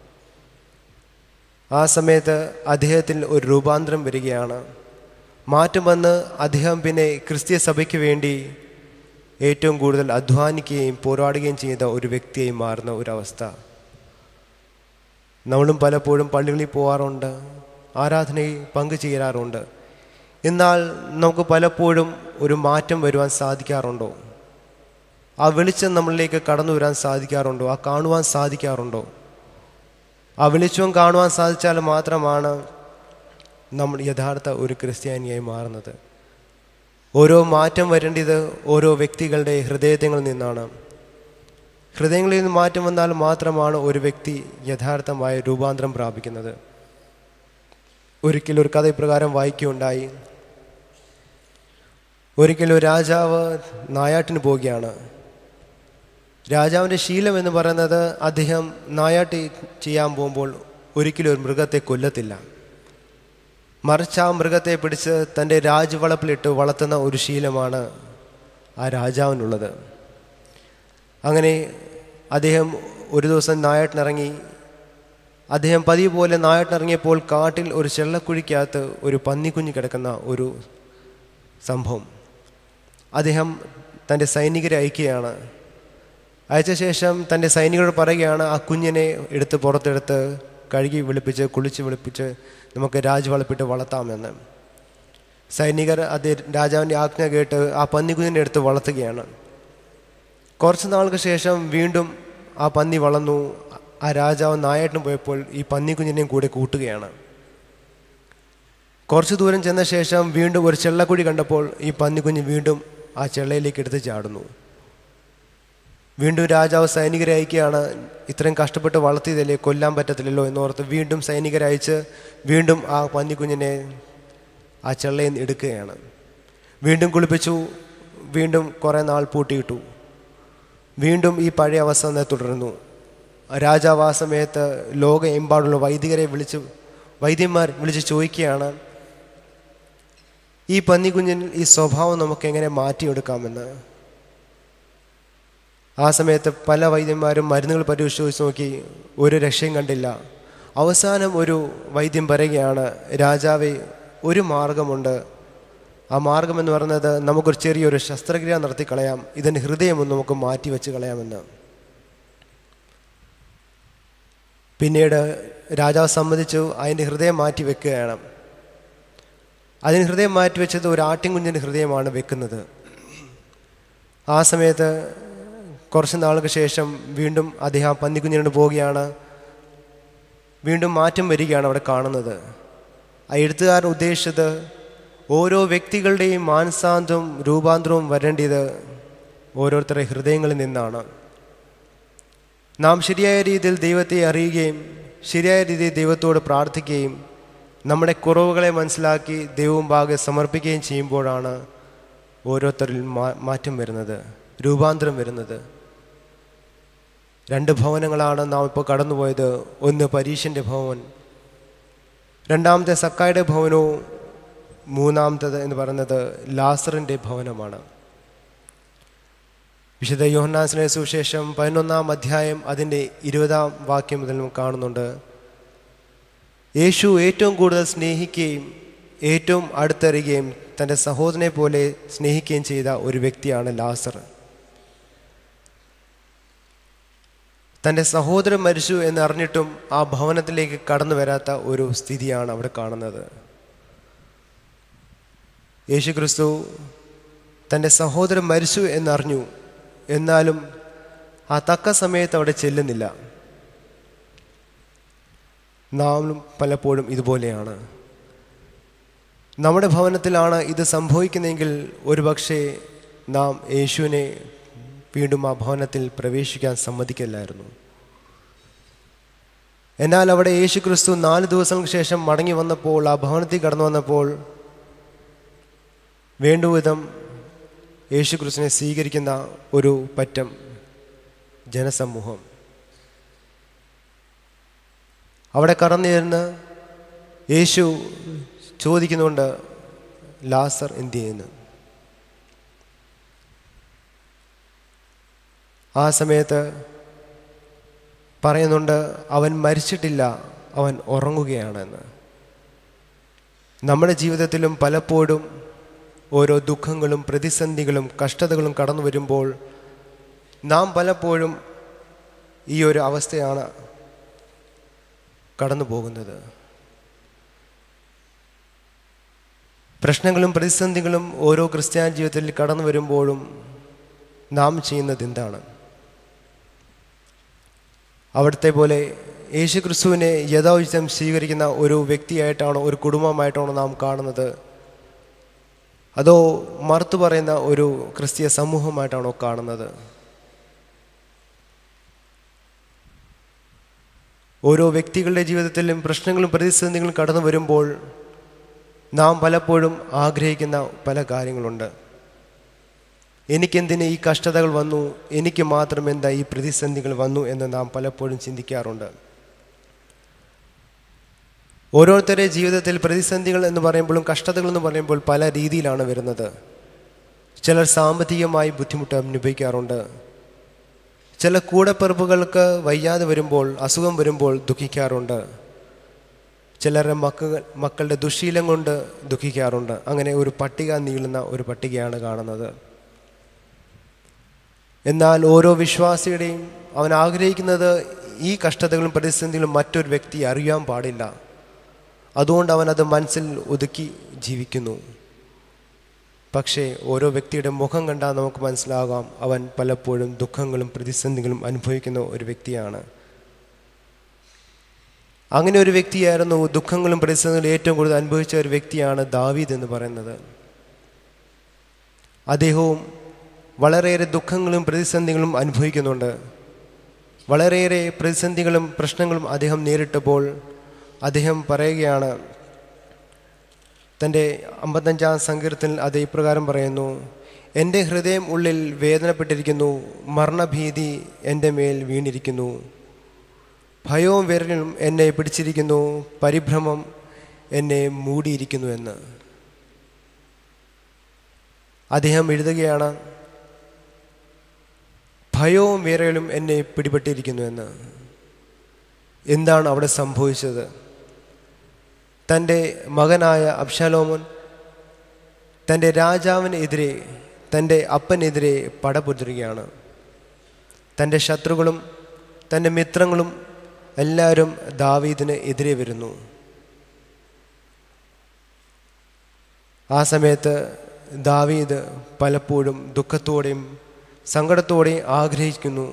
Speaker 1: ആ സമയത്ത് അദ്ദേഹത്തിൽ ഒരു രൂപാന്തരം വരികയാണ് മാറ്റം വന്ന് അദ്ദേഹം പിന്നെ ക്രിസ്തീയ സഭയ്ക്ക് വേണ്ടി ഏറ്റവും കൂടുതൽ അധ്വാനിക്കുകയും പോരാടുകയും ചെയ്ത ഒരു വ്യക്തിയായി മാറുന്ന ഒരവസ്ഥ നമ്മളും പലപ്പോഴും പള്ളികളിൽ പോകാറുണ്ട് ആരാധനയിൽ പങ്കുചേരാറുണ്ട് എന്നാൽ നമുക്ക് പലപ്പോഴും ഒരു മാറ്റം വരുവാൻ സാധിക്കാറുണ്ടോ ആ വെളിച്ചം നമ്മളിലേക്ക് കടന്നു വരാൻ സാധിക്കാറുണ്ടോ ആ കാണുവാൻ സാധിക്കാറുണ്ടോ ആ വെളിച്ചവും കാണുവാൻ സാധിച്ചാൽ മാത്രമാണ് നമ്മൾ യഥാർത്ഥ ഒരു ക്രിസ്ത്യാനിയായി മാറുന്നത് ഓരോ മാറ്റം വരേണ്ടത് ഓരോ വ്യക്തികളുടെ ഹൃദയങ്ങളിൽ നിന്നാണ് ഹൃദയങ്ങളിൽ നിന്ന് മാറ്റം വന്നാൽ മാത്രമാണ് ഒരു വ്യക്തി യഥാർത്ഥമായ രൂപാന്തരം പ്രാപിക്കുന്നത് ഒരിക്കൽ ഒരു കഥ ഇപ്രകാരം വായിക്കുകയുണ്ടായി ഒരിക്കലും ഒരു രാജാവ് നായാട്ടിന് പോവുകയാണ് രാജാവിൻ്റെ ശീലം എന്ന് പറയുന്നത് അദ്ദേഹം നായാട്ട് ചെയ്യാൻ പോകുമ്പോൾ ഒരിക്കലും ഒരു മൃഗത്തെ കൊല്ലത്തില്ല മറിച്ച് ആ മൃഗത്തെ പിടിച്ച് തൻ്റെ രാജവളപ്പിലിട്ട് വളർത്തുന്ന ഒരു ശീലമാണ് ആ രാജാവിനുള്ളത് അങ്ങനെ അദ്ദേഹം ഒരു ദിവസം നായാട്ടിനിറങ്ങി അദ്ദേഹം പതിവ് പോലെ നായാട്ടിനിറങ്ങിയപ്പോൾ കാട്ടിൽ ഒരു ചെള്ളക്കുഴിക്കകത്ത് ഒരു പന്നിക്കുഞ്ഞ് കിടക്കുന്ന ഒരു സംഭവം അദ്ദേഹം തൻ്റെ സൈനികരെ അയക്കുകയാണ് അയച്ച ശേഷം തൻ്റെ സൈനികരോട് പറയുകയാണ് ആ കുഞ്ഞിനെ എടുത്ത് പുറത്തെടുത്ത് കഴുകി വെളുപ്പിച്ച് കുളിച്ച് വെളുപ്പിച്ച് നമുക്ക് രാജവളപ്പിട്ട് വളർത്താമെന്ന് സൈനികർ അത് രാജാവിൻ്റെ ആജ്ഞ കേട്ട് ആ പന്നിക്കുഞ്ഞിനെ എടുത്ത് വളർത്തുകയാണ് കുറച്ച് നാൾക്ക് ശേഷം വീണ്ടും ആ പന്നി വളർന്നു ആ രാജാവ് നായാട്ടിന് പോയപ്പോൾ ഈ പന്നിക്കുഞ്ഞിനെയും കൂടെ കൂട്ടുകയാണ് കുറച്ച് ദൂരം ചെന്ന ശേഷം വീണ്ടും ഒരു ചെള്ളക്കുഴി കണ്ടപ്പോൾ ഈ പന്നിക്കുഞ്ഞ് വീണ്ടും ആ ചെള്ളയിലേക്ക് എടുത്ത് ചാടുന്നു വീണ്ടും രാജാവ് സൈനികരെ അയക്കുകയാണ് ഇത്രയും കഷ്ടപ്പെട്ട് വളർത്തിയതല്ലേ കൊല്ലാൻ പറ്റത്തില്ലല്ലോ എന്നോർത്ത് വീണ്ടും സൈനികരെ അയച്ച് വീണ്ടും ആ പന്നിക്കുഞ്ഞിനെ ആ ചെള്ളയിൽ നിന്ന് എടുക്കുകയാണ് വീണ്ടും കുളിപ്പിച്ചു വീണ്ടും കുറേ നാൾ പൂട്ടിയിട്ടു വീണ്ടും ഈ പഴയ അവസ്ഥ തന്നെ തുടരുന്നു രാജാവ് ആ സമയത്ത് ലോകമെമ്പാടുള്ള വൈദികരെ വിളിച്ച് വൈദ്യന്മാർ വിളിച്ച് ചോദിക്കുകയാണ് ഈ പന്നിക്കുഞ്ഞിൽ ഈ സ്വഭാവം നമുക്ക് എങ്ങനെ മാറ്റിയെടുക്കാമെന്ന് ആ സമയത്ത് പല വൈദ്യന്മാരും മരുന്നുകൾ പരിശോധിച്ച് നോക്കി ഒരു രക്ഷയും കണ്ടില്ല അവസാനം ഒരു വൈദ്യം പറയുകയാണ് രാജാവെ ഒരു മാർഗമുണ്ട് ആ മാർഗം എന്ന് പറയുന്നത് നമുക്കൊരു ചെറിയൊരു ശസ്ത്രക്രിയ നടത്തി കളയാം ഇതിൻ്റെ ഹൃദയമൊന്ന് നമുക്ക് മാറ്റി വെച്ച് കളയാമെന്ന് പിന്നീട് രാജാവ് സമ്മതിച്ചു അതിൻ്റെ ഹൃദയം മാറ്റി വെക്കുകയാണ് അതിന് ഹൃദയം മാറ്റി വെച്ചത് ഒരു ആട്ടിൻകുഞ്ഞിൻ്റെ ഹൃദയമാണ് വെക്കുന്നത് ആ സമയത്ത് കുറച്ച് നാൾക്ക് ശേഷം വീണ്ടും അദ്ദേഹം ആ പന്നിക്കുഞ്ഞിനോട് പോവുകയാണ് വീണ്ടും മാറ്റം വരികയാണ് അവിടെ കാണുന്നത് ആ എഴുത്തുകാരൻ ഉദ്ദേശിച്ചത് ഓരോ വ്യക്തികളുടെയും മാനസാന്തവും രൂപാന്തരവും വരേണ്ടത് ഓരോരുത്തരുടെ ഹൃദയങ്ങളിൽ നിന്നാണ് നാം ശരിയായ രീതിയിൽ ദൈവത്തെ അറിയുകയും ശരിയായ രീതിയിൽ ദൈവത്തോട് പ്രാർത്ഥിക്കുകയും നമ്മുടെ കുറവുകളെ മനസ്സിലാക്കി ദൈവവും ഭാഗെ സമർപ്പിക്കുകയും ചെയ്യുമ്പോഴാണ് ഓരോരുത്തരിൽ മാ- മാറ്റം വരുന്നത് രൂപാന്തരം വരുന്നത് രണ്ട് ഭവനങ്ങളാണ് നാം ഇപ്പോൾ കടന്നുപോയത് ഒന്ന് പരീക്ഷൻ്റെ ഭവൻ രണ്ടാമത്തെ സക്കായുടെ ഭവനവും മൂന്നാമത്തത് എന്ന് പറയുന്നത് ലാസറിൻ്റെ ഭവനമാണ് വിശുദ്ധ യോഹന്നാസിനെ സുവിശേഷം പതിനൊന്നാം അധ്യായം അതിൻ്റെ ഇരുപതാം വാക്യം മുതൽ നമുക്ക് കാണുന്നുണ്ട് യേശു ഏറ്റവും കൂടുതൽ സ്നേഹിക്കുകയും ഏറ്റവും അടുത്തറിയുകയും തൻ്റെ സഹോദരനെ പോലെ സ്നേഹിക്കുകയും ചെയ്ത ഒരു വ്യക്തിയാണ് ലാസർ തൻ്റെ സഹോദരൻ മരിച്ചു എന്നറിഞ്ഞിട്ടും ആ ഭവനത്തിലേക്ക് കടന്നു വരാത്ത ഒരു സ്ഥിതിയാണ് അവിടെ കാണുന്നത് യേശു ക്രിസ്തു തൻ്റെ സഹോദരൻ മരിച്ചു എന്നറിഞ്ഞു എന്നാലും ആ തക്ക സമയത്ത് അവിടെ ചെല്ലുന്നില്ല നാം പലപ്പോഴും ഇതുപോലെയാണ് നമ്മുടെ ഭവനത്തിലാണ് ഇത് സംഭവിക്കുന്നതെങ്കിൽ ഒരുപക്ഷെ നാം യേശുവിനെ വീണ്ടും ആ ഭവനത്തിൽ പ്രവേശിക്കാൻ സമ്മതിക്കില്ലായിരുന്നു എന്നാൽ അവിടെ യേശു ക്രിസ്തു നാല് ദിവസങ്ങൾക്ക് ശേഷം മടങ്ങി വന്നപ്പോൾ ആ ഭവനത്തിൽ കടന്നു വന്നപ്പോൾ വേണ്ടുവിധം യേശു ക്രിസ്തുവിനെ സ്വീകരിക്കുന്ന ഒരു പറ്റം ജനസമൂഹം അവിടെ കടന്നിരുന്ന് യേശു ചോദിക്കുന്നുണ്ട് ലാസർ എന്ത് ചെയ്യുന്നു ആ സമയത്ത് പറയുന്നുണ്ട് അവൻ മരിച്ചിട്ടില്ല അവൻ ഉറങ്ങുകയാണെന്ന് നമ്മുടെ ജീവിതത്തിലും പലപ്പോഴും ഓരോ ദുഃഖങ്ങളും പ്രതിസന്ധികളും കഷ്ടതകളും കടന്നു വരുമ്പോൾ നാം പലപ്പോഴും ഈ ഒരു അവസ്ഥയാണ് കടന്നു പോകുന്നത് പ്രശ്നങ്ങളും പ്രതിസന്ധികളും ഓരോ ക്രിസ്ത്യാനി ജീവിതത്തിൽ കടന്നു വരുമ്പോഴും നാം ചെയ്യുന്നത് എന്താണ് അവിടുത്തെ പോലെ യേശു ക്രിസ്തുവിനെ യഥോചിതം സ്വീകരിക്കുന്ന ഒരു വ്യക്തിയായിട്ടാണോ ഒരു കുടുംബമായിട്ടാണോ നാം കാണുന്നത് അതോ മറുത്തു പറയുന്ന ഒരു ക്രിസ്തീയ സമൂഹമായിട്ടാണോ കാണുന്നത് ഓരോ വ്യക്തികളുടെ ജീവിതത്തിലും പ്രശ്നങ്ങളും പ്രതിസന്ധികളും കടന്നു വരുമ്പോൾ നാം പലപ്പോഴും ആഗ്രഹിക്കുന്ന പല കാര്യങ്ങളുണ്ട് എനിക്കെന്തിന് ഈ കഷ്ടതകൾ വന്നു എനിക്ക് മാത്രം എന്താ ഈ പ്രതിസന്ധികൾ വന്നു എന്ന് നാം പലപ്പോഴും ചിന്തിക്കാറുണ്ട് ഓരോരുത്തരുടെ ജീവിതത്തിൽ പ്രതിസന്ധികൾ എന്ന് പറയുമ്പോഴും കഷ്ടതകൾ എന്ന് പറയുമ്പോൾ പല രീതിയിലാണ് വരുന്നത് ചിലർ സാമ്പത്തികമായി ബുദ്ധിമുട്ട് അനുഭവിക്കാറുണ്ട് ചില കൂടപ്പിറപ്പുകൾക്ക് വയ്യാതെ വരുമ്പോൾ അസുഖം വരുമ്പോൾ ദുഃഖിക്കാറുണ്ട് ചിലരുടെ മക്കൾ മക്കളുടെ ദുശീലം കൊണ്ട് ദുഃഖിക്കാറുണ്ട് അങ്ങനെ ഒരു പട്ടിക നീളുന്ന ഒരു പട്ടികയാണ് കാണുന്നത് എന്നാൽ ഓരോ വിശ്വാസിയുടെയും അവൻ ആഗ്രഹിക്കുന്നത് ഈ കഷ്ടതകളും പ്രതിസന്ധികളും മറ്റൊരു വ്യക്തി അറിയാൻ പാടില്ല അതുകൊണ്ട് അവൻ അത് മനസ്സിൽ ഒതുക്കി ജീവിക്കുന്നു പക്ഷേ ഓരോ വ്യക്തിയുടെ മുഖം കണ്ടാൽ നമുക്ക് മനസ്സിലാകാം അവൻ പലപ്പോഴും ദുഃഖങ്ങളും പ്രതിസന്ധികളും അനുഭവിക്കുന്ന ഒരു വ്യക്തിയാണ് അങ്ങനെ ഒരു വ്യക്തിയായിരുന്നു ദുഃഖങ്ങളും പ്രതിസന്ധികളും ഏറ്റവും കൂടുതൽ അനുഭവിച്ച ഒരു വ്യക്തിയാണ് ദാവീദ് എന്ന് പറയുന്നത് അദ്ദേഹവും വളരെയേറെ ദുഃഖങ്ങളും പ്രതിസന്ധികളും അനുഭവിക്കുന്നുണ്ട് വളരെയേറെ പ്രതിസന്ധികളും പ്രശ്നങ്ങളും അദ്ദേഹം നേരിട്ടപ്പോൾ അദ്ദേഹം പറയുകയാണ് തൻ്റെ അമ്പത്തഞ്ചാം സങ്കീർത്തനിൽ അത് ഇപ്രകാരം പറയുന്നു എൻ്റെ ഹൃദയം ഉള്ളിൽ വേദനപ്പെട്ടിരിക്കുന്നു മരണഭീതി എൻ്റെ മേൽ വീണിരിക്കുന്നു ഭയവും വിരലും എന്നെ പിടിച്ചിരിക്കുന്നു പരിഭ്രമം എന്നെ മൂടിയിരിക്കുന്നു എന്ന് അദ്ദേഹം എഴുതുകയാണ് ഭയവും വിരലും എന്നെ പിടിപെട്ടിരിക്കുന്നു എന്ന് എന്താണ് അവിടെ സംഭവിച്ചത് തൻ്റെ മകനായ അബ്ഷാലോമൻ തൻ്റെ രാജാവിനെതിരെ തൻ്റെ അപ്പനെതിരെ പടപുതുരുകയാണ് തൻ്റെ ശത്രുക്കളും തൻ്റെ മിത്രങ്ങളും എല്ലാവരും ദാവീദിന് എതിരെ വരുന്നു ആ സമയത്ത് ദാവീദ് പലപ്പോഴും ദുഃഖത്തോടെയും സങ്കടത്തോടെയും ആഗ്രഹിക്കുന്നു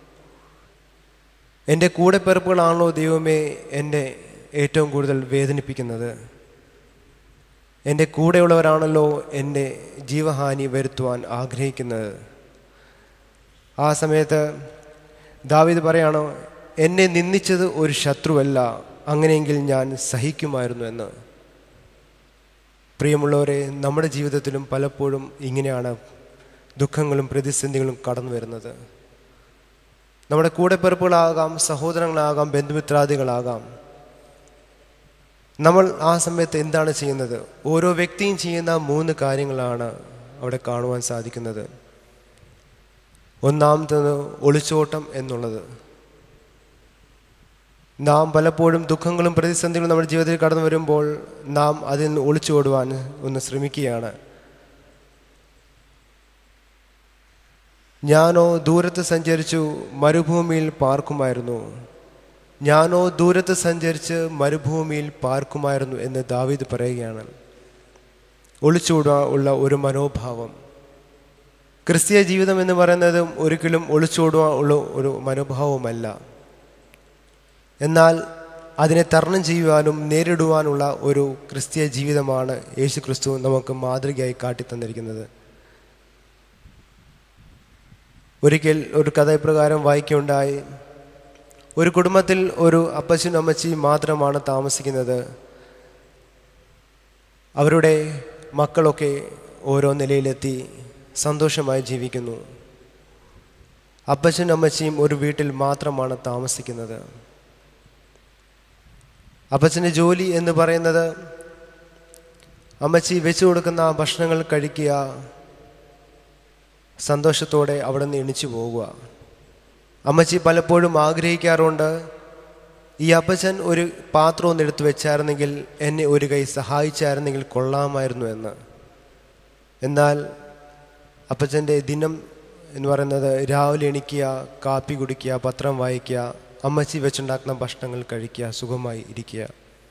Speaker 1: എൻ്റെ കൂടെപ്പിറപ്പുകളാണല്ലോ ദൈവമേ എന്നെ ഏറ്റവും കൂടുതൽ വേദനിപ്പിക്കുന്നത് എൻ്റെ കൂടെയുള്ളവരാണല്ലോ എൻ്റെ ജീവഹാനി വരുത്തുവാൻ ആഗ്രഹിക്കുന്നത് ആ സമയത്ത് ദാവീദ് പറയാണ് എന്നെ നിന്ദിച്ചത് ഒരു ശത്രുവല്ല അങ്ങനെയെങ്കിൽ ഞാൻ സഹിക്കുമായിരുന്നു എന്ന് പ്രിയമുള്ളവരെ നമ്മുടെ ജീവിതത്തിലും പലപ്പോഴും ഇങ്ങനെയാണ് ദുഃഖങ്ങളും പ്രതിസന്ധികളും കടന്നു വരുന്നത് നമ്മുടെ കൂടെപ്പിറപ്പുകളാകാം സഹോദരങ്ങളാകാം ബന്ധുമിത്രാദികളാകാം നമ്മൾ ആ സമയത്ത് എന്താണ് ചെയ്യുന്നത് ഓരോ വ്യക്തിയും ചെയ്യുന്ന മൂന്ന് കാര്യങ്ങളാണ് അവിടെ കാണുവാൻ സാധിക്കുന്നത് ഒന്നാമത്തത് ഒളിച്ചോട്ടം എന്നുള്ളത് നാം പലപ്പോഴും ദുഃഖങ്ങളും പ്രതിസന്ധികളും നമ്മുടെ ജീവിതത്തിൽ കടന്നു വരുമ്പോൾ നാം അതിൽ നിന്ന് ഒളിച്ചോടുവാൻ ഒന്ന് ശ്രമിക്കുകയാണ് ഞാനോ ദൂരത്ത് സഞ്ചരിച്ചു മരുഭൂമിയിൽ പാർക്കുമായിരുന്നു ഞാനോ ദൂരത്ത് സഞ്ചരിച്ച് മരുഭൂമിയിൽ പാർക്കുമായിരുന്നു എന്ന് ദാവീദ് പറയുകയാണ് ഒളിച്ചോടുക ഉള്ള ഒരു മനോഭാവം ക്രിസ്തീയ ജീവിതം എന്ന് പറയുന്നതും ഒരിക്കലും ഒളിച്ചോടുക ഉള്ള ഒരു മനോഭാവമല്ല എന്നാൽ അതിനെ തരണം ചെയ്യുവാനും നേരിടുവാനുള്ള ഒരു ക്രിസ്തീയ ജീവിതമാണ് യേശു ക്രിസ്തു നമുക്ക് മാതൃകയായി കാട്ടിത്തന്നിരിക്കുന്നത് ഒരിക്കൽ ഒരു കഥ ഇപ്രകാരം വായിക്കുകയുണ്ടായി ഒരു കുടുംബത്തിൽ ഒരു അപ്പച്ചനും അമ്മച്ചിയും മാത്രമാണ് താമസിക്കുന്നത് അവരുടെ മക്കളൊക്കെ ഓരോ നിലയിലെത്തി സന്തോഷമായി ജീവിക്കുന്നു അപ്പച്ചനും അമ്മച്ചിയും ഒരു വീട്ടിൽ മാത്രമാണ് താമസിക്കുന്നത് അപ്പച്ചൻ്റെ ജോലി എന്ന് പറയുന്നത് അമ്മച്ചി വെച്ചു കൊടുക്കുന്ന ഭക്ഷണങ്ങൾ കഴിക്കുക സന്തോഷത്തോടെ അവിടെ നിന്ന് എണിച്ചു പോവുക അമ്മച്ചി പലപ്പോഴും ആഗ്രഹിക്കാറുണ്ട് ഈ അപ്പച്ചൻ ഒരു പാത്രം ഒന്ന് എടുത്തു വെച്ചായിരുന്നെങ്കിൽ എന്നെ ഒരു കൈ സഹായിച്ചായിരുന്നെങ്കിൽ കൊള്ളാമായിരുന്നു എന്ന് എന്നാൽ അപ്പച്ചൻ്റെ ദിനം എന്ന് പറയുന്നത് രാവിലെ എണിക്കുക കാപ്പി കുടിക്കുക പത്രം വായിക്കുക അമ്മച്ചി വെച്ചുണ്ടാക്കുന്ന ഭക്ഷണങ്ങൾ കഴിക്കുക സുഖമായി ഇരിക്കുക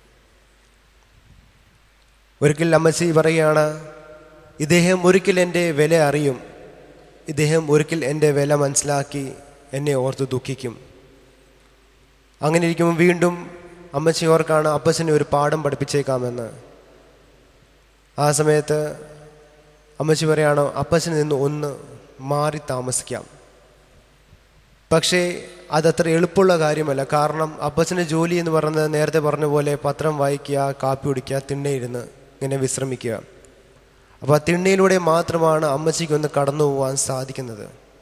Speaker 1: ഒരിക്കൽ അമ്മച്ചി പറയുകയാണ് ഇദ്ദേഹം ഒരിക്കൽ എൻ്റെ വില അറിയും ഇദ്ദേഹം ഒരിക്കൽ എൻ്റെ വില മനസ്സിലാക്കി എന്നെ ഓർത്ത് ദുഃഖിക്കും അങ്ങനെ ഇരിക്കുമ്പോൾ വീണ്ടും അമ്മച്ചി ഓർക്കാണ് അപ്പച്ചനെ ഒരു പാഠം പഠിപ്പിച്ചേക്കാമെന്ന് ആ സമയത്ത് അമ്മച്ചി പറയാണ് അപ്പച്ചനിൽ നിന്ന് ഒന്ന് മാറി താമസിക്കാം പക്ഷേ അതത്ര എളുപ്പമുള്ള കാര്യമല്ല കാരണം അപ്പച്ചൻ്റെ ജോലി എന്ന് പറയുന്നത് നേരത്തെ പറഞ്ഞ പോലെ പത്രം വായിക്കുക കാപ്പി കുടിക്കുക തിണ്ണയിരുന്ന് ഇങ്ങനെ വിശ്രമിക്കുക അപ്പോൾ ആ തിണ്ണയിലൂടെ മാത്രമാണ് അമ്മച്ചിക്ക് ഒന്ന് കടന്നു പോകാൻ സാധിക്കുന്നത്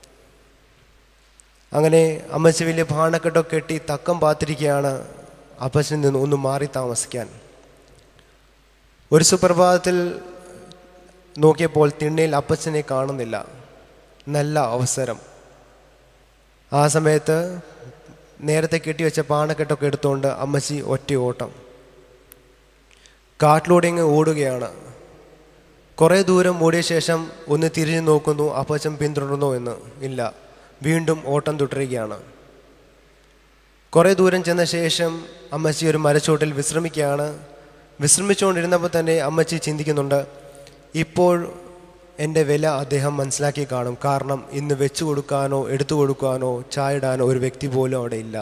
Speaker 1: അങ്ങനെ അമ്മച്ചി വലിയ ഭാണക്കെട്ടൊക്കെ കെട്ടി തക്കം പാത്തിരിക്കുകയാണ് അപ്പച്ചനിൽ നിന്ന് ഒന്ന് മാറി താമസിക്കാൻ ഒരു സുപ്രഭാതത്തിൽ നോക്കിയപ്പോൾ തിണ്ണയിൽ അപ്പച്ചനെ കാണുന്നില്ല നല്ല അവസരം ആ സമയത്ത് നേരത്തെ കെട്ടിവെച്ച പാണക്കെട്ടൊക്കെ എടുത്തുകൊണ്ട് അമ്മച്ചി ഒറ്റ ഓട്ടം കാട്ടിലൂടെ ഇങ്ങ് ഓടുകയാണ് കുറേ ദൂരം ഓടിയ ശേഷം ഒന്ന് തിരിഞ്ഞു നോക്കുന്നു അപ്പച്ചൻ പിന്തുടർന്നോ എന്ന് ഇല്ല വീണ്ടും ഓട്ടം തുടരുകയാണ് കുറേ ദൂരം ചെന്ന ശേഷം അമ്മച്ചി ഒരു മരച്ചോട്ടിൽ വിശ്രമിക്കുകയാണ് വിശ്രമിച്ചുകൊണ്ടിരുന്നപ്പോൾ തന്നെ അമ്മച്ചി ചിന്തിക്കുന്നുണ്ട് ഇപ്പോൾ എൻ്റെ വില അദ്ദേഹം മനസ്സിലാക്കി കാണും കാരണം ഇന്ന് വെച്ചു കൊടുക്കാനോ എടുത്തു കൊടുക്കാനോ ചായയിടാനോ ഒരു വ്യക്തി പോലും അവിടെ ഇല്ല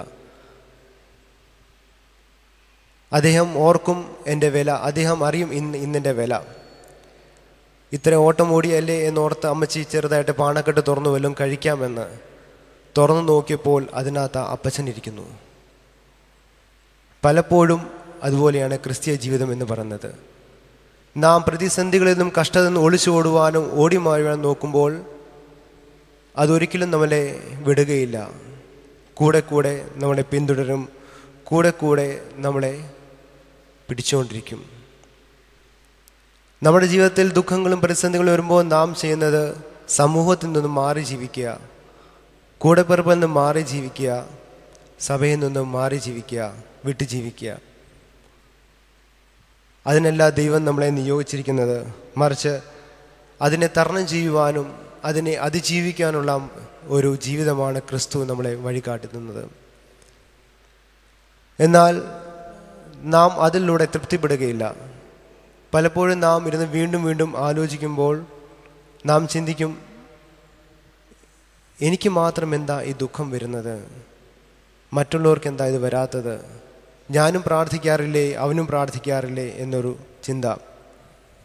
Speaker 1: അദ്ദേഹം ഓർക്കും എൻ്റെ വില അദ്ദേഹം അറിയും ഇന്ന് ഇന്നെൻ്റെ വില ഇത്ര ഓട്ടം ഓടിയല്ലേ എന്നോർത്ത് അമ്മച്ചി ചെറുതായിട്ട് പാണക്കെട്ട് തുറന്നു വല്ലതും കഴിക്കാമെന്ന് തുറന്നു നോക്കിയപ്പോൾ അതിനകത്ത് അപ്പച്ചൻ ഇരിക്കുന്നു പലപ്പോഴും അതുപോലെയാണ് ക്രിസ്തീയ ജീവിതം എന്ന് പറയുന്നത് നാം പ്രതിസന്ധികളിൽ നിന്നും കഷ്ടതയിൽ നിന്നും ഒളിച്ചോടുവാനും ഓടി മാറുവാനും നോക്കുമ്പോൾ അതൊരിക്കലും നമ്മളെ വിടുകയില്ല കൂടെ കൂടെ നമ്മളെ പിന്തുടരും കൂടെ കൂടെ നമ്മളെ പിടിച്ചുകൊണ്ടിരിക്കും നമ്മുടെ ജീവിതത്തിൽ ദുഃഖങ്ങളും പ്രതിസന്ധികളും വരുമ്പോൾ നാം ചെയ്യുന്നത് സമൂഹത്തിൽ നിന്നും മാറി ജീവിക്കുക കൂടെപ്പിറപ്പിൽ നിന്നും മാറി ജീവിക്കുക സഭയിൽ നിന്നും മാറി ജീവിക്കുക വിട്ടു ജീവിക്കുക അതിനല്ല ദൈവം നമ്മളെ നിയോഗിച്ചിരിക്കുന്നത് മറിച്ച് അതിനെ തരണം ചെയ്യുവാനും അതിനെ അതിജീവിക്കാനുള്ള ഒരു ജീവിതമാണ് ക്രിസ്തു നമ്മളെ വഴികാട്ടുന്നത് എന്നാൽ നാം അതിലൂടെ തൃപ്തിപ്പെടുകയില്ല പലപ്പോഴും നാം ഇരുന്ന് വീണ്ടും വീണ്ടും ആലോചിക്കുമ്പോൾ നാം ചിന്തിക്കും എനിക്ക് മാത്രം എന്താ ഈ ദുഃഖം വരുന്നത് മറ്റുള്ളവർക്ക് എന്താ ഇത് വരാത്തത് ഞാനും പ്രാർത്ഥിക്കാറില്ലേ അവനും പ്രാർത്ഥിക്കാറില്ലേ എന്നൊരു ചിന്ത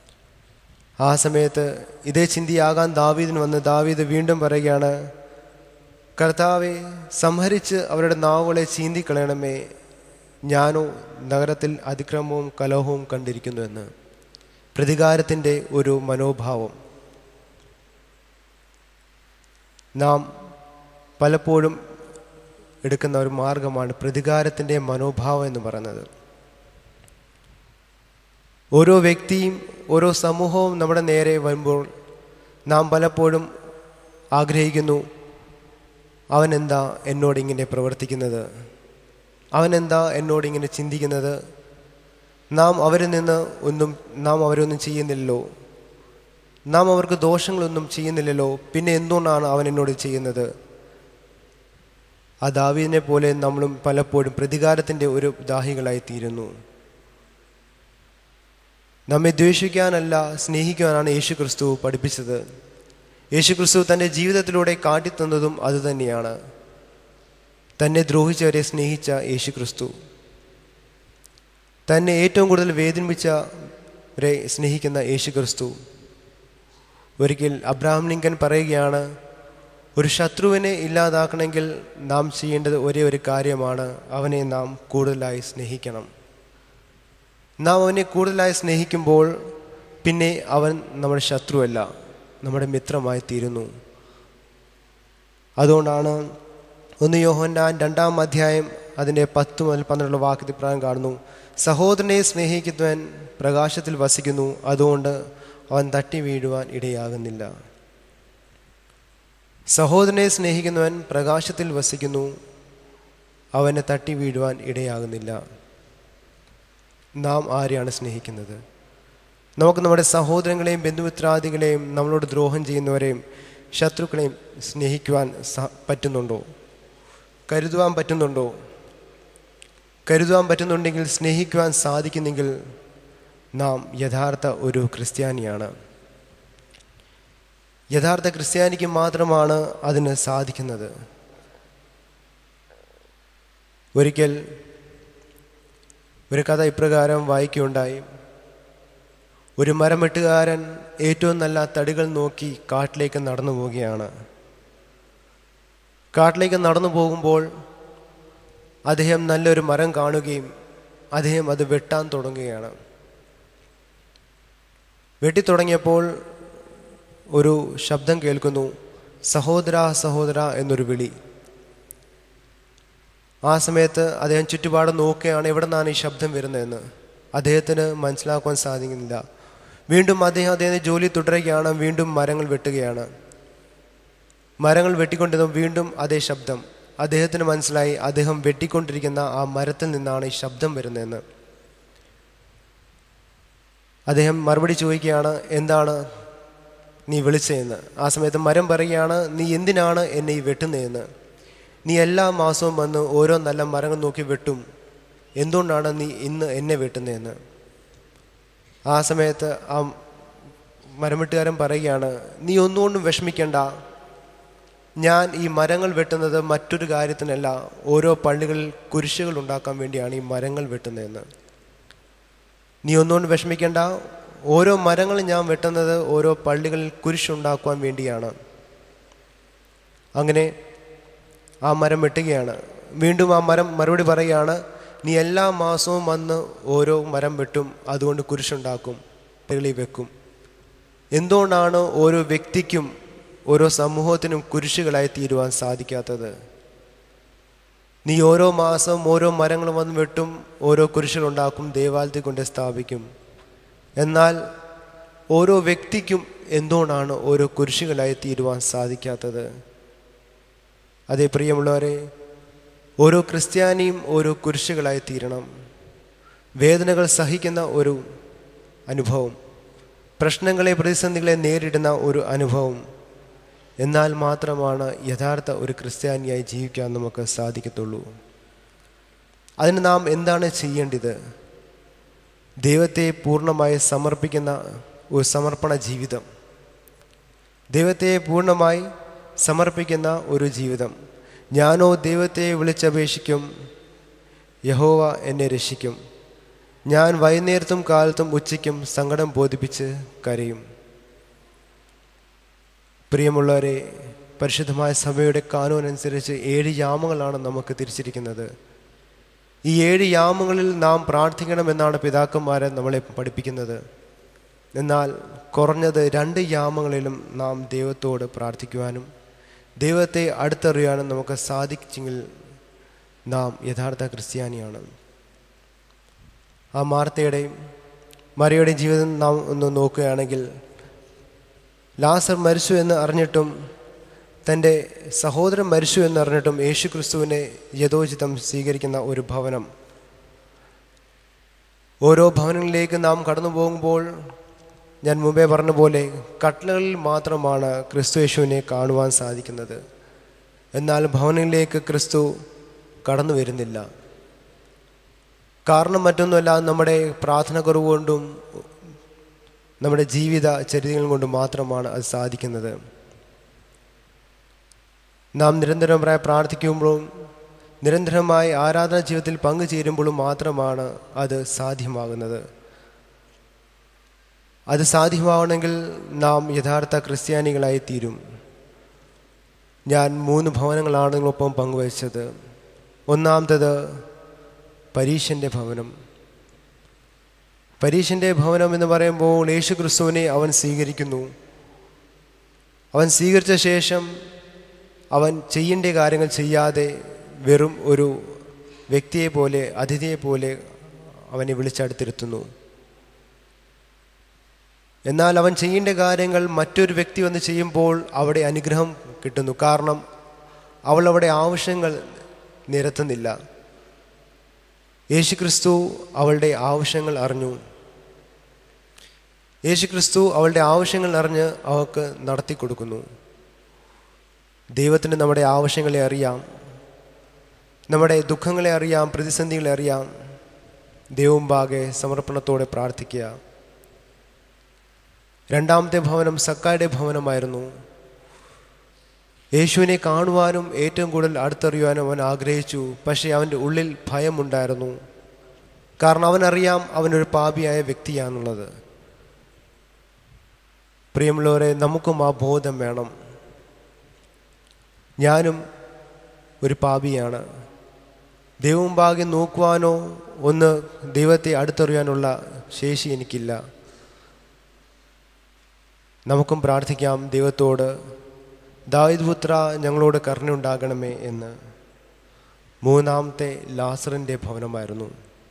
Speaker 1: ആ സമയത്ത് ഇതേ ചിന്തിയാകാൻ ദാവീദിന് വന്ന് ദാവീദ് വീണ്ടും പറയുകയാണ് കർത്താവെ സംഹരിച്ച് അവരുടെ നാവുകളെ ചീന്തിക്കളയണമേ ഞാനോ നഗരത്തിൽ അതിക്രമവും കലഹവും കണ്ടിരിക്കുന്നു എന്ന് പ്രതികാരത്തിൻ്റെ ഒരു മനോഭാവം നാം പലപ്പോഴും എടുക്കുന്ന ഒരു മാർഗമാണ് പ്രതികാരത്തിൻ്റെ മനോഭാവം എന്ന് പറയുന്നത് ഓരോ വ്യക്തിയും ഓരോ സമൂഹവും നമ്മുടെ നേരെ വരുമ്പോൾ നാം പലപ്പോഴും ആഗ്രഹിക്കുന്നു അവൻ എന്താ എന്നോട് ഇങ്ങനെ പ്രവർത്തിക്കുന്നത് അവൻ എന്താ എന്നോട് ഇങ്ങനെ ചിന്തിക്കുന്നത് നാം അവരിൽ നിന്ന് ഒന്നും നാം അവരൊന്നും ചെയ്യുന്നില്ലല്ലോ നാം അവർക്ക് ദോഷങ്ങളൊന്നും ചെയ്യുന്നില്ലല്ലോ പിന്നെ എന്തുകൊണ്ടാണ് അവൻ എന്നോട് ചെയ്യുന്നത് ആ ദാവീദിനെ പോലെ നമ്മളും പലപ്പോഴും പ്രതികാരത്തിൻ്റെ ഒരു ദാഹികളായി തീരുന്നു നമ്മെ ദ്വേഷിക്കാനല്ല സ്നേഹിക്കുവാനാണ് യേശു ക്രിസ്തു പഠിപ്പിച്ചത് യേശു ക്രിസ്തു തൻ്റെ ജീവിതത്തിലൂടെ കാട്ടിത്തന്നതും അതുതന്നെയാണ് തന്നെ ദ്രോഹിച്ചവരെ സ്നേഹിച്ച യേശു ക്രിസ്തു തന്നെ ഏറ്റവും കൂടുതൽ വേദനിപ്പിച്ചവരെ സ്നേഹിക്കുന്ന യേശു ക്രിസ്തു ഒരിക്കൽ അബ്രാഹാം ലിങ്കൻ പറയുകയാണ് ഒരു ശത്രുവിനെ ഇല്ലാതാക്കണമെങ്കിൽ നാം ചെയ്യേണ്ടത് ഒരേ ഒരു കാര്യമാണ് അവനെ നാം കൂടുതലായി സ്നേഹിക്കണം നാം അവനെ കൂടുതലായി സ്നേഹിക്കുമ്പോൾ പിന്നെ അവൻ നമ്മുടെ ശത്രുവല്ല നമ്മുടെ മിത്രമായി തീരുന്നു അതുകൊണ്ടാണ് ഒന്ന് യോഹന്നാൻ രണ്ടാം അധ്യായം അതിൻ്റെ പത്ത് മുതൽ പന്ത്രണ്ടുള്ള വാക്യത്തിൽ പ്രകാരം കാണുന്നു സഹോദരനെ സ്നേഹിക്കുന്നവൻ പ്രകാശത്തിൽ വസിക്കുന്നു അതുകൊണ്ട് അവൻ തട്ടി വീഴുവാൻ ഇടയാകുന്നില്ല സഹോദരനെ സ്നേഹിക്കുന്നവൻ പ്രകാശത്തിൽ വസിക്കുന്നു അവനെ തട്ടി വീഴുവാൻ ഇടയാകുന്നില്ല നാം ആരെയാണ് സ്നേഹിക്കുന്നത് നമുക്ക് നമ്മുടെ സഹോദരങ്ങളെയും ബന്ധുമിത്രാദികളെയും നമ്മളോട് ദ്രോഹം ചെയ്യുന്നവരെയും ശത്രുക്കളെയും സ്നേഹിക്കുവാൻ സ- പറ്റുന്നുണ്ടോ കരുതുവാൻ പറ്റുന്നുണ്ടോ കരുതുവാൻ പറ്റുന്നുണ്ടെങ്കിൽ സ്നേഹിക്കുവാൻ സാധിക്കുന്നെങ്കിൽ നാം യഥാർത്ഥ ഒരു ക്രിസ്ത്യാനിയാണ് യഥാർത്ഥ ക്രിസ്ത്യാനിക്ക് മാത്രമാണ് അതിന് സാധിക്കുന്നത് ഒരിക്കൽ ഒരു കഥ ഇപ്രകാരം വായിക്കുകയുണ്ടായി ഒരു മരമെട്ടുകാരൻ ഏറ്റവും നല്ല തടികൾ നോക്കി കാട്ടിലേക്ക് നടന്നു പോവുകയാണ് കാട്ടിലേക്ക് നടന്നു പോകുമ്പോൾ അദ്ദേഹം നല്ലൊരു മരം കാണുകയും അദ്ദേഹം അത് വെട്ടാൻ തുടങ്ങുകയാണ് വെട്ടിത്തുടങ്ങിയപ്പോൾ ഒരു ശബ്ദം കേൾക്കുന്നു സഹോദര സഹോദര എന്നൊരു വിളി ആ സമയത്ത് അദ്ദേഹം ചുറ്റുപാട് നോക്കുകയാണ് എവിടെ നിന്നാണ് ഈ ശബ്ദം വരുന്നതെന്ന് അദ്ദേഹത്തിന് മനസ്സിലാക്കുവാൻ സാധിക്കുന്നില്ല വീണ്ടും അദ്ദേഹം അദ്ദേഹത്തിൻ്റെ ജോലി തുടരുകയാണ് വീണ്ടും മരങ്ങൾ വെട്ടുകയാണ് മരങ്ങൾ വെട്ടിക്കൊണ്ടിരുന്ന വീണ്ടും അതേ ശബ്ദം അദ്ദേഹത്തിന് മനസ്സിലായി അദ്ദേഹം വെട്ടിക്കൊണ്ടിരിക്കുന്ന ആ മരത്തിൽ നിന്നാണ് ഈ ശബ്ദം വരുന്നതെന്ന് അദ്ദേഹം മറുപടി ചോദിക്കുകയാണ് എന്താണ് നീ വിളിച്ചതെന്ന് ആ സമയത്ത് മരം പറയുകയാണ് നീ എന്തിനാണ് എന്നെ ഈ വെട്ടുന്നതെന്ന് നീ എല്ലാ മാസവും വന്ന് ഓരോ നല്ല മരങ്ങൾ നോക്കി വെട്ടും എന്തുകൊണ്ടാണ് നീ ഇന്ന് എന്നെ വെട്ടുന്നതെന്ന് ആ സമയത്ത് ആ മരംവെട്ടുകാരൻ പറയുകയാണ് നീ ഒന്നുകൊണ്ടും വിഷമിക്കണ്ട ഞാൻ ഈ മരങ്ങൾ വെട്ടുന്നത് മറ്റൊരു കാര്യത്തിനല്ല ഓരോ പള്ളികളിൽ കുരിശുകൾ ഉണ്ടാക്കാൻ വേണ്ടിയാണ് ഈ മരങ്ങൾ വെട്ടുന്നതെന്ന് നീ ഒന്നുകൊണ്ട് വിഷമിക്കേണ്ട ഓരോ മരങ്ങൾ ഞാൻ വെട്ടുന്നത് ഓരോ പള്ളികളിൽ കുരിശുണ്ടാക്കുവാൻ വേണ്ടിയാണ് അങ്ങനെ ആ മരം വെട്ടുകയാണ് വീണ്ടും ആ മരം മറുപടി പറയുകയാണ് നീ എല്ലാ മാസവും വന്ന് ഓരോ മരം വെട്ടും അതുകൊണ്ട് കുരിശുണ്ടാക്കും പള്ളികളിൽ വെക്കും എന്തുകൊണ്ടാണ് ഓരോ വ്യക്തിക്കും ഓരോ സമൂഹത്തിനും കുരിശുകളായി തീരുവാൻ സാധിക്കാത്തത് നീ ഓരോ മാസം ഓരോ മരങ്ങൾ വന്ന് വെട്ടും ഓരോ കുരിശുകളുണ്ടാക്കും ദേവാലയത്തിൽ കൊണ്ട് സ്ഥാപിക്കും എന്നാൽ ഓരോ വ്യക്തിക്കും എന്തുകൊണ്ടാണ് ഓരോ കുരിശുകളായി തീരുവാൻ സാധിക്കാത്തത് അതേ പ്രിയമുള്ളവരെ ഓരോ ക്രിസ്ത്യാനിയും ഓരോ കുരിശുകളായി തീരണം വേദനകൾ സഹിക്കുന്ന ഒരു അനുഭവം പ്രശ്നങ്ങളെ പ്രതിസന്ധികളെ നേരിടുന്ന ഒരു അനുഭവം എന്നാൽ മാത്രമാണ് യഥാർത്ഥ ഒരു ക്രിസ്ത്യാനിയായി ജീവിക്കാൻ നമുക്ക് സാധിക്കത്തുള്ളൂ അതിന് നാം എന്താണ് ചെയ്യേണ്ടത് ദൈവത്തെ പൂർണ്ണമായി സമർപ്പിക്കുന്ന ഒരു സമർപ്പണ ജീവിതം ദൈവത്തെ പൂർണ്ണമായി സമർപ്പിക്കുന്ന ഒരു ജീവിതം ഞാനോ ദൈവത്തെ വിളിച്ചപേക്ഷിക്കും യഹോവ എന്നെ രക്ഷിക്കും ഞാൻ വൈകുന്നേരത്തും കാലത്തും ഉച്ചയ്ക്കും സങ്കടം ബോധിപ്പിച്ച് കരയും പ്രിയമുള്ളവരെ പരിശുദ്ധമായ സഭയുടെ കാനൂൻ അനുസരിച്ച് ഏഴ് യാമങ്ങളാണ് നമുക്ക് തിരിച്ചിരിക്കുന്നത് ഈ ഏഴ് യാമങ്ങളിൽ നാം പ്രാർത്ഥിക്കണമെന്നാണ് പിതാക്കന്മാരെ നമ്മളെ പഠിപ്പിക്കുന്നത് എന്നാൽ കുറഞ്ഞത് രണ്ട് യാമങ്ങളിലും നാം ദൈവത്തോട് പ്രാർത്ഥിക്കുവാനും ദൈവത്തെ അടുത്തറിയാനും നമുക്ക് സാധിച്ചെങ്കിൽ നാം യഥാർത്ഥ ക്രിസ്ത്യാനിയാണ് ആ മാർത്തയുടെയും മറിയുടെയും ജീവിതം നാം ഒന്ന് നോക്കുകയാണെങ്കിൽ ലാസർ മരിച്ചു എന്ന് അറിഞ്ഞിട്ടും തൻ്റെ സഹോദരൻ മരിച്ചു എന്നറിഞ്ഞിട്ടും യേശു ക്രിസ്തുവിനെ യഥോചിതം സ്വീകരിക്കുന്ന ഒരു ഭവനം ഓരോ ഭവനങ്ങളിലേക്ക് നാം കടന്നു പോകുമ്പോൾ ഞാൻ മുമ്പേ പറഞ്ഞ പോലെ കട്ടലകളിൽ മാത്രമാണ് ക്രിസ്തു യേശുവിനെ കാണുവാൻ സാധിക്കുന്നത് എന്നാൽ ഭവനങ്ങളിലേക്ക് ക്രിസ്തു കടന്നു വരുന്നില്ല കാരണം മറ്റൊന്നുമല്ല നമ്മുടെ പ്രാർത്ഥന കുറവ് കൊണ്ടും നമ്മുടെ ജീവിത ചരിതകൾ കൊണ്ടും മാത്രമാണ് അത് സാധിക്കുന്നത് നാം നിരന്തരമായി പ്രാർത്ഥിക്കുമ്പോഴും നിരന്തരമായി ആരാധന ജീവിതത്തിൽ പങ്കുചേരുമ്പോഴും മാത്രമാണ് അത് സാധ്യമാകുന്നത് അത് സാധ്യമാവണമെങ്കിൽ നാം യഥാർത്ഥ ക്രിസ്ത്യാനികളായി തീരും ഞാൻ മൂന്ന് ഭവനങ്ങളാണ് നിങ്ങളൊപ്പം പങ്കുവച്ചത് ഒന്നാമത്തത് പരീശൻ്റെ ഭവനം പരീശൻ്റെ ഭവനം എന്ന് പറയുമ്പോൾ യേശു ക്രിസ്തുവിനെ അവൻ സ്വീകരിക്കുന്നു അവൻ സ്വീകരിച്ച ശേഷം അവൻ ചെയ്യേണ്ട കാര്യങ്ങൾ ചെയ്യാതെ വെറും ഒരു വ്യക്തിയെ പോലെ അതിഥിയെ പോലെ അവനെ വിളിച്ചടുത്തിരുത്തുന്നു എന്നാൽ അവൻ ചെയ്യേണ്ട കാര്യങ്ങൾ മറ്റൊരു വ്യക്തി വന്ന് ചെയ്യുമ്പോൾ അവിടെ അനുഗ്രഹം കിട്ടുന്നു കാരണം അവൾ അവിടെ ആവശ്യങ്ങൾ നിരത്തുന്നില്ല യേശുക്രിസ്തു അവളുടെ ആവശ്യങ്ങൾ അറിഞ്ഞു യേശുക്രിസ്തു അവളുടെ ആവശ്യങ്ങൾ അറിഞ്ഞ് അവൾക്ക് നടത്തി കൊടുക്കുന്നു ദൈവത്തിന് നമ്മുടെ ആവശ്യങ്ങളെ അറിയാം നമ്മുടെ ദുഃഖങ്ങളെ അറിയാം പ്രതിസന്ധികളെ അറിയാം ദൈവമുമ്പാകെ സമർപ്പണത്തോടെ പ്രാർത്ഥിക്കുക രണ്ടാമത്തെ ഭവനം സക്കായുടെ ഭവനമായിരുന്നു യേശുവിനെ കാണുവാനും ഏറ്റവും കൂടുതൽ അടുത്തറിയുവാനും അവൻ ആഗ്രഹിച്ചു പക്ഷേ അവൻ്റെ ഉള്ളിൽ ഭയമുണ്ടായിരുന്നു കാരണം അവനറിയാം അവനൊരു പാപിയായ വ്യക്തിയാണുള്ളത് പ്രിയമുള്ളവരെ നമുക്കും ആ ബോധം വേണം ഞാനും ഒരു പാപിയാണ് ദൈവമുമ്പാകെ നോക്കുവാനോ ഒന്ന് ദൈവത്തെ അടുത്തറിയാനുള്ള ശേഷി എനിക്കില്ല നമുക്കും പ്രാർത്ഥിക്കാം ദൈവത്തോട് ദാവിദ് പുത്ര ഞങ്ങളോട് കരുണയുണ്ടാകണമേ എന്ന് മൂന്നാമത്തെ ലാസറിൻ്റെ ഭവനമായിരുന്നു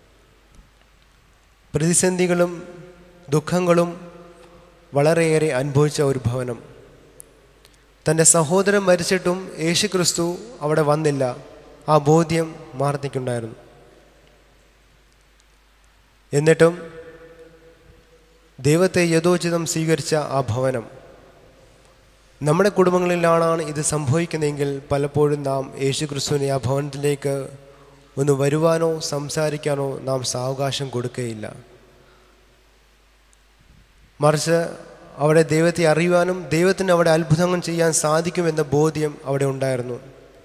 Speaker 1: പ്രതിസന്ധികളും ദുഃഖങ്ങളും വളരെയേറെ അനുഭവിച്ച ഒരു ഭവനം തൻ്റെ സഹോദരൻ മരിച്ചിട്ടും യേശു ക്രിസ്തു അവിടെ വന്നില്ല ആ ബോധ്യം മാർത്തിക്കുണ്ടായിരുന്നു എന്നിട്ടും ദൈവത്തെ യഥോചിതം സ്വീകരിച്ച ആ ഭവനം നമ്മുടെ കുടുംബങ്ങളിലാണ് ഇത് സംഭവിക്കുന്നതെങ്കിൽ പലപ്പോഴും നാം യേശു ക്രിസ്തുവിനെ ആ ഭവനത്തിലേക്ക് ഒന്ന് വരുവാനോ സംസാരിക്കാനോ നാം സാവകാശം കൊടുക്കുകയില്ല മറിച്ച് അവിടെ ദൈവത്തെ അറിയുവാനും ദൈവത്തിന് അവിടെ അത്ഭുതങ്ങൾ ചെയ്യാൻ സാധിക്കുമെന്ന ബോധ്യം അവിടെ ഉണ്ടായിരുന്നു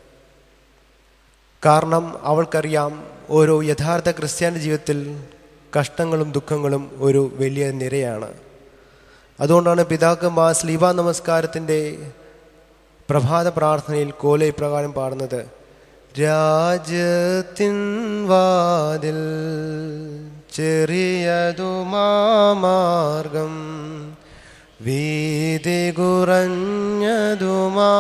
Speaker 1: കാരണം അവൾക്കറിയാം ഓരോ യഥാർത്ഥ ക്രിസ്ത്യാനി ജീവിതത്തിൽ കഷ്ടങ്ങളും ദുഃഖങ്ങളും ഒരു വലിയ നിരയാണ് അതുകൊണ്ടാണ് പിതാക്കന്മാർ സ്ലീബ നമസ്കാരത്തിൻ്റെ പ്രഭാത പ്രാർത്ഥനയിൽ കോല ഇപ്രകാരം പാടുന്നത് രാജ്യത്തിൻ വാതിൽ ചെറിയതുമാമാർഗം വീതി കുറഞ്ഞതുമാ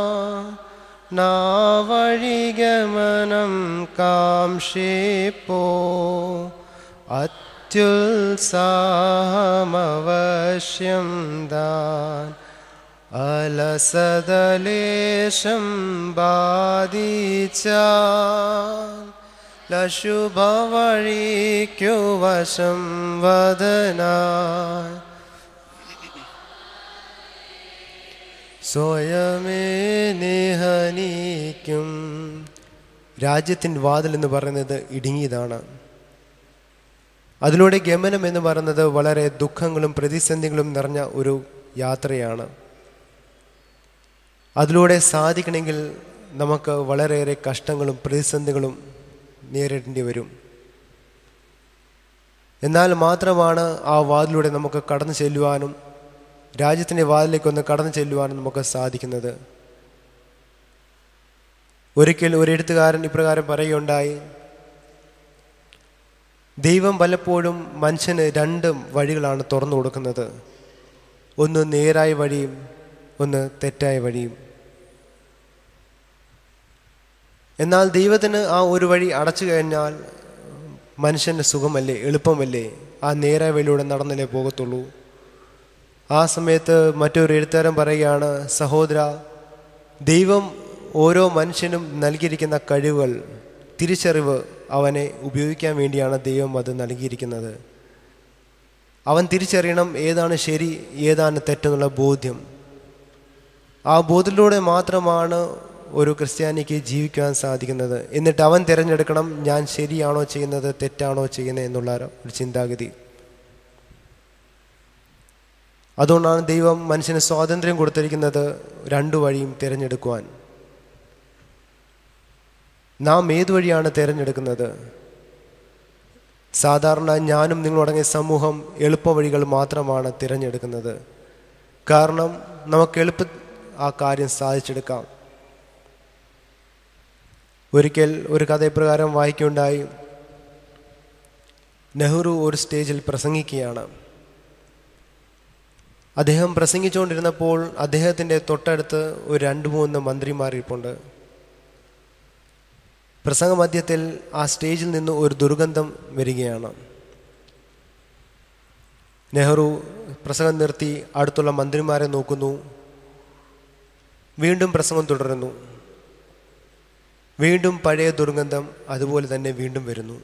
Speaker 1: നാവഴിഗമനം കാംക്ഷിപ്പോ അത്യുത്സാഹമവശ്യം ദാൻ അലസദലേശം ബാധിച്ച ലശുഭവഴിക്കു വശം വദനായി സ്വയമേ നിഹനിക്കും രാജ്യത്തിൻ്റെ വാതിൽ എന്ന് പറയുന്നത് ഇടുങ്ങിയതാണ് അതിലൂടെ ഗമനം എന്ന് പറയുന്നത് വളരെ ദുഃഖങ്ങളും പ്രതിസന്ധികളും നിറഞ്ഞ ഒരു യാത്രയാണ് അതിലൂടെ സാധിക്കണമെങ്കിൽ നമുക്ക് വളരെയേറെ കഷ്ടങ്ങളും പ്രതിസന്ധികളും നേരിടേണ്ടി വരും എന്നാൽ മാത്രമാണ് ആ വാതിലൂടെ നമുക്ക് കടന്നു ചെല്ലുവാനും രാജ്യത്തിൻ്റെ വാതിലേക്കൊന്ന് കടന്നു ചെല്ലുവാനും നമുക്ക് സാധിക്കുന്നത് ഒരിക്കൽ ഒരു എഴുത്തുകാരൻ ഇപ്രകാരം പറയുകയുണ്ടായി ദൈവം പലപ്പോഴും മനുഷ്യന് രണ്ട് വഴികളാണ് തുറന്നു കൊടുക്കുന്നത് ഒന്ന് നേരായ വഴിയും ഒന്ന് തെറ്റായ വഴിയും എന്നാൽ ദൈവത്തിന് ആ ഒരു വഴി അടച്ചു കഴിഞ്ഞാൽ മനുഷ്യന് സുഖമല്ലേ എളുപ്പമല്ലേ ആ നേരായ വഴിയിലൂടെ നടന്നല്ലേ പോകത്തുള്ളൂ ആ സമയത്ത് മറ്റൊരു എഴുത്തുകാരൻ പറയുകയാണ് സഹോദര ദൈവം ഓരോ മനുഷ്യനും നൽകിയിരിക്കുന്ന കഴിവുകൾ തിരിച്ചറിവ് അവനെ ഉപയോഗിക്കാൻ വേണ്ടിയാണ് ദൈവം അത് നൽകിയിരിക്കുന്നത് അവൻ തിരിച്ചറിയണം ഏതാണ് ശരി ഏതാണ് തെറ്റെന്നുള്ള ബോധ്യം ആ ബോധത്തിലൂടെ മാത്രമാണ് ഒരു ക്രിസ്ത്യാനിക്ക് ജീവിക്കാൻ സാധിക്കുന്നത് എന്നിട്ട് അവൻ തിരഞ്ഞെടുക്കണം ഞാൻ ശരിയാണോ ചെയ്യുന്നത് തെറ്റാണോ ചെയ്യുന്നത് എന്നുള്ള ഒരു ചിന്താഗതി അതുകൊണ്ടാണ് ദൈവം മനുഷ്യന് സ്വാതന്ത്ര്യം കൊടുത്തിരിക്കുന്നത് രണ്ടു വഴിയും തിരഞ്ഞെടുക്കുവാൻ നാം ഏതു വഴിയാണ് തിരഞ്ഞെടുക്കുന്നത് സാധാരണ ഞാനും നിങ്ങളടങ്ങിയ സമൂഹം എളുപ്പ വഴികൾ മാത്രമാണ് തിരഞ്ഞെടുക്കുന്നത് കാരണം നമുക്ക് എളുപ്പ ആ കാര്യം സാധിച്ചെടുക്കാം ഒരിക്കൽ ഒരു കഥ ഇപ്രകാരം വായിക്കുകയുണ്ടായി നെഹ്റു ഒരു സ്റ്റേജിൽ പ്രസംഗിക്കുകയാണ് അദ്ദേഹം പ്രസംഗിച്ചുകൊണ്ടിരുന്നപ്പോൾ അദ്ദേഹത്തിൻ്റെ തൊട്ടടുത്ത് ഒരു രണ്ട് മൂന്ന് മന്ത്രിമാർ ഇരിപ്പുണ്ട് പ്രസംഗ മധ്യത്തിൽ ആ സ്റ്റേജിൽ നിന്ന് ഒരു ദുർഗന്ധം വരികയാണ് നെഹ്റു പ്രസംഗം നിർത്തി അടുത്തുള്ള മന്ത്രിമാരെ നോക്കുന്നു വീണ്ടും പ്രസംഗം തുടരുന്നു വീണ്ടും പഴയ ദുർഗന്ധം അതുപോലെ തന്നെ വീണ്ടും വരുന്നു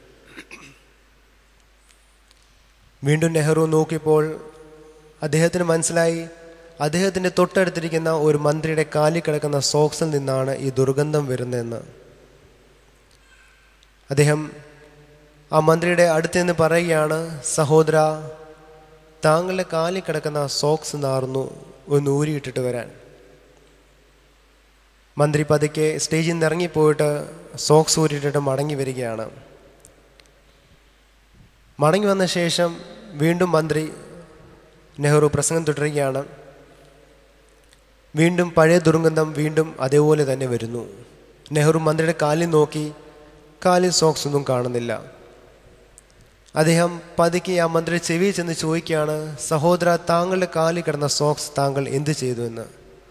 Speaker 1: വീണ്ടും നെഹ്റു നോക്കിയപ്പോൾ അദ്ദേഹത്തിന് മനസ്സിലായി അദ്ദേഹത്തിൻ്റെ തൊട്ടടുത്തിരിക്കുന്ന ഒരു മന്ത്രിയുടെ കാലിൽ കിടക്കുന്ന സോക്സിൽ നിന്നാണ് ഈ ദുർഗന്ധം വരുന്നതെന്ന് അദ്ദേഹം ആ മന്ത്രിയുടെ അടുത്ത് നിന്ന് പറയുകയാണ് സഹോദര താങ്കളുടെ കാലിൽ കിടക്കുന്ന സോക്സ് നാർന്നു ഒന്ന് ഊരിയിട്ടിട്ട് വരാൻ മന്ത്രി പതുക്കെ സ്റ്റേജിൽ നിന്ന് ഇറങ്ങിപ്പോയിട്ട് സോക്സ് ഊരിയിട്ടിട്ട് മടങ്ങി വരികയാണ് മടങ്ങി വന്ന ശേഷം വീണ്ടും മന്ത്രി നെഹ്റു പ്രസംഗം തുടരുകയാണ് വീണ്ടും പഴയ ദുർഗന്ധം വീണ്ടും അതേപോലെ തന്നെ വരുന്നു നെഹ്റു മന്ത്രിയുടെ കാലിൽ നോക്കി കാലിൽ സോക്സ് ഒന്നും കാണുന്നില്ല അദ്ദേഹം പതുക്കെ ആ മന്ത്രി ചെവി ചെന്ന് ചോദിക്കുകയാണ് സഹോദര താങ്കളുടെ കാലിൽ കിടന്ന സോക്സ് താങ്കൾ എന്ത് ചെയ്തു എന്ന്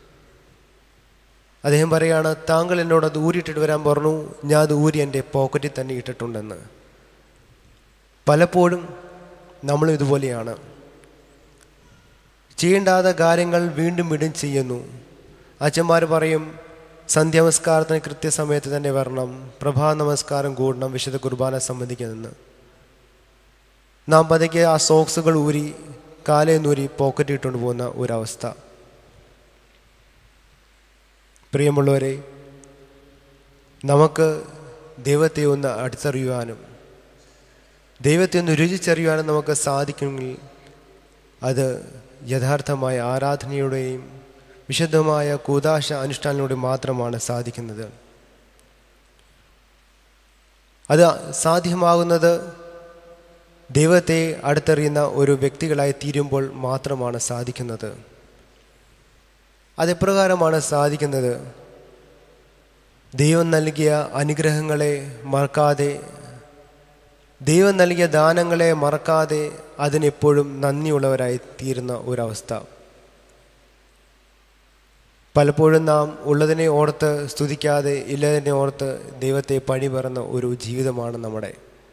Speaker 1: അദ്ദേഹം പറയാണ് താങ്കൾ എന്നോട് അത് ഊരിയിട്ടിട്ട് വരാൻ പറഞ്ഞു ഞാൻ അത് ഊരി എൻ്റെ പോക്കറ്റിൽ തന്നെ ഇട്ടിട്ടുണ്ടെന്ന് പലപ്പോഴും നമ്മളും ഇതുപോലെയാണ് ചെയ്യേണ്ടാത്ത കാര്യങ്ങൾ വീണ്ടും വീണ്ടും ചെയ്യുന്നു അച്ഛന്മാർ പറയും സന്ധ്യാനമസ്കാരത്തിന് കൃത്യസമയത്ത് തന്നെ വരണം പ്രഭാ നമസ്കാരം കൂടണം വിശുദ്ധ കുർബാന സംബന്ധിക്കുന്നെന്ന് നാം പതുക്കെ ആ സോക്സുകൾ ഊരി കാലേന്നൂരി പോക്കറ്റ് ഇട്ടുകൊണ്ട് പോകുന്ന ഒരവസ്ഥ പ്രിയമുള്ളവരെ നമുക്ക് ദൈവത്തെ ഒന്ന് അടുത്തറിയുവാനും ദൈവത്തെ ഒന്ന് രുചിച്ചറിയുവാനും നമുക്ക് സാധിക്കുമെങ്കിൽ അത് യഥാർത്ഥമായ ആരാധനയുടെയും വിശുദ്ധമായ കൂതാശ അനുഷ്ഠാനത്തിലൂടെ മാത്രമാണ് സാധിക്കുന്നത് അത് സാധ്യമാകുന്നത് ദൈവത്തെ അടുത്തറിയുന്ന ഒരു വ്യക്തികളായി തീരുമ്പോൾ മാത്രമാണ് സാധിക്കുന്നത് അതെപ്രകാരമാണ് സാധിക്കുന്നത് ദൈവം നൽകിയ അനുഗ്രഹങ്ങളെ മറക്കാതെ ദൈവം നൽകിയ ദാനങ്ങളെ മറക്കാതെ അതിനെപ്പോഴും നന്ദിയുള്ളവരായി തീരുന്ന ഒരവസ്ഥ പലപ്പോഴും നാം ഉള്ളതിനെ ഓർത്ത് സ്തുതിക്കാതെ ഇല്ലതിനെ ഓർത്ത് ദൈവത്തെ പഴി പറന്ന ഒരു ജീവിതമാണ് നമ്മുടെ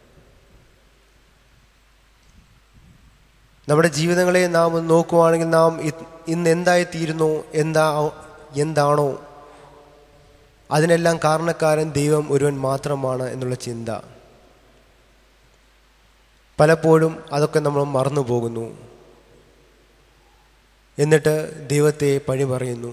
Speaker 1: നമ്മുടെ ജീവിതങ്ങളെ നാം ഒന്ന് നോക്കുവാണെങ്കിൽ നാം ഇന്ന് എന്തായി തീരുന്നു എന്താ എന്താണോ അതിനെല്ലാം കാരണക്കാരൻ ദൈവം ഒരുവൻ മാത്രമാണ് എന്നുള്ള ചിന്ത പലപ്പോഴും അതൊക്കെ നമ്മൾ മറന്നു പോകുന്നു എന്നിട്ട് ദൈവത്തെ പഴി പറയുന്നു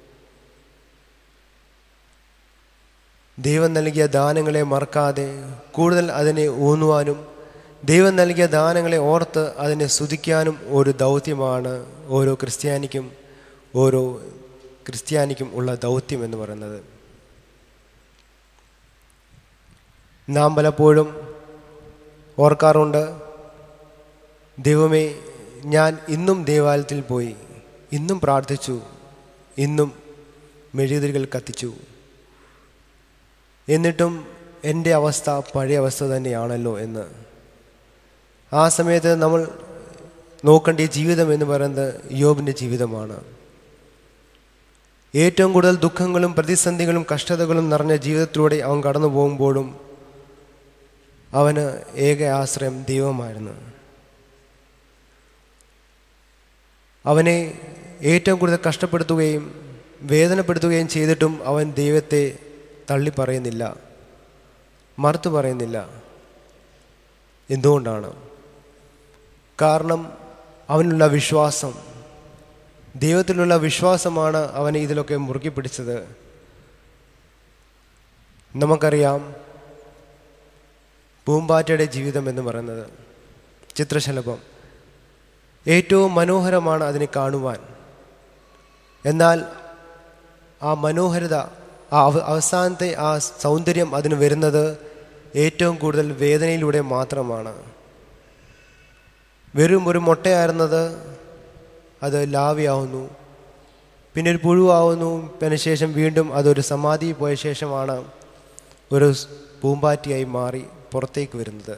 Speaker 1: ദൈവം നൽകിയ ദാനങ്ങളെ മറക്കാതെ കൂടുതൽ അതിനെ ഊന്നുവാനും ദൈവം നൽകിയ ദാനങ്ങളെ ഓർത്ത് അതിനെ സ്തുതിക്കാനും ഒരു ദൗത്യമാണ് ഓരോ ക്രിസ്ത്യാനിക്കും ഓരോ ക്രിസ്ത്യാനിക്കും ഉള്ള ദൗത്യം എന്ന് പറയുന്നത് നാം പലപ്പോഴും ഓർക്കാറുണ്ട് ദൈവമേ ഞാൻ ഇന്നും ദേവാലയത്തിൽ പോയി ഇന്നും പ്രാർത്ഥിച്ചു ഇന്നും മെഴുകുതിരികൾ കത്തിച്ചു എന്നിട്ടും എൻ്റെ അവസ്ഥ പഴയ അവസ്ഥ തന്നെയാണല്ലോ എന്ന് ആ സമയത്ത് നമ്മൾ നോക്കേണ്ട ഈ ജീവിതം എന്ന് പറയുന്നത് യോബിൻ്റെ ജീവിതമാണ് ഏറ്റവും കൂടുതൽ ദുഃഖങ്ങളും പ്രതിസന്ധികളും കഷ്ടതകളും നിറഞ്ഞ ജീവിതത്തിലൂടെ അവൻ കടന്നു പോകുമ്പോഴും അവന് ഏക ആശ്രയം ദൈവമായിരുന്നു അവനെ ഏറ്റവും കൂടുതൽ കഷ്ടപ്പെടുത്തുകയും വേദനപ്പെടുത്തുകയും ചെയ്തിട്ടും അവൻ ദൈവത്തെ തള്ളി പറയുന്നില്ല മറുത്തു പറയുന്നില്ല എന്തുകൊണ്ടാണ് കാരണം അവനുള്ള വിശ്വാസം ദൈവത്തിലുള്ള വിശ്വാസമാണ് അവനെ ഇതിലൊക്കെ മുറുക്കി പിടിച്ചത് നമുക്കറിയാം പൂമ്പാറ്റയുടെ ജീവിതം എന്ന് പറയുന്നത് ചിത്രശലഭം ഏറ്റവും മനോഹരമാണ് അതിനെ കാണുവാൻ എന്നാൽ ആ മനോഹരത ആ അവ അവസാനത്തെ ആ സൗന്ദര്യം അതിന് വരുന്നത് ഏറ്റവും കൂടുതൽ വേദനയിലൂടെ മാത്രമാണ് വെറും ഒരു മുട്ടയായിരുന്നത് അത് ലാവിയാവുന്നു പിന്നെ ഒരു പുഴുവാവുന്നു പിന്നെ ശേഷം വീണ്ടും അതൊരു സമാധി പോയ ശേഷമാണ് ഒരു പൂമ്പാറ്റിയായി മാറി പുറത്തേക്ക് വരുന്നത്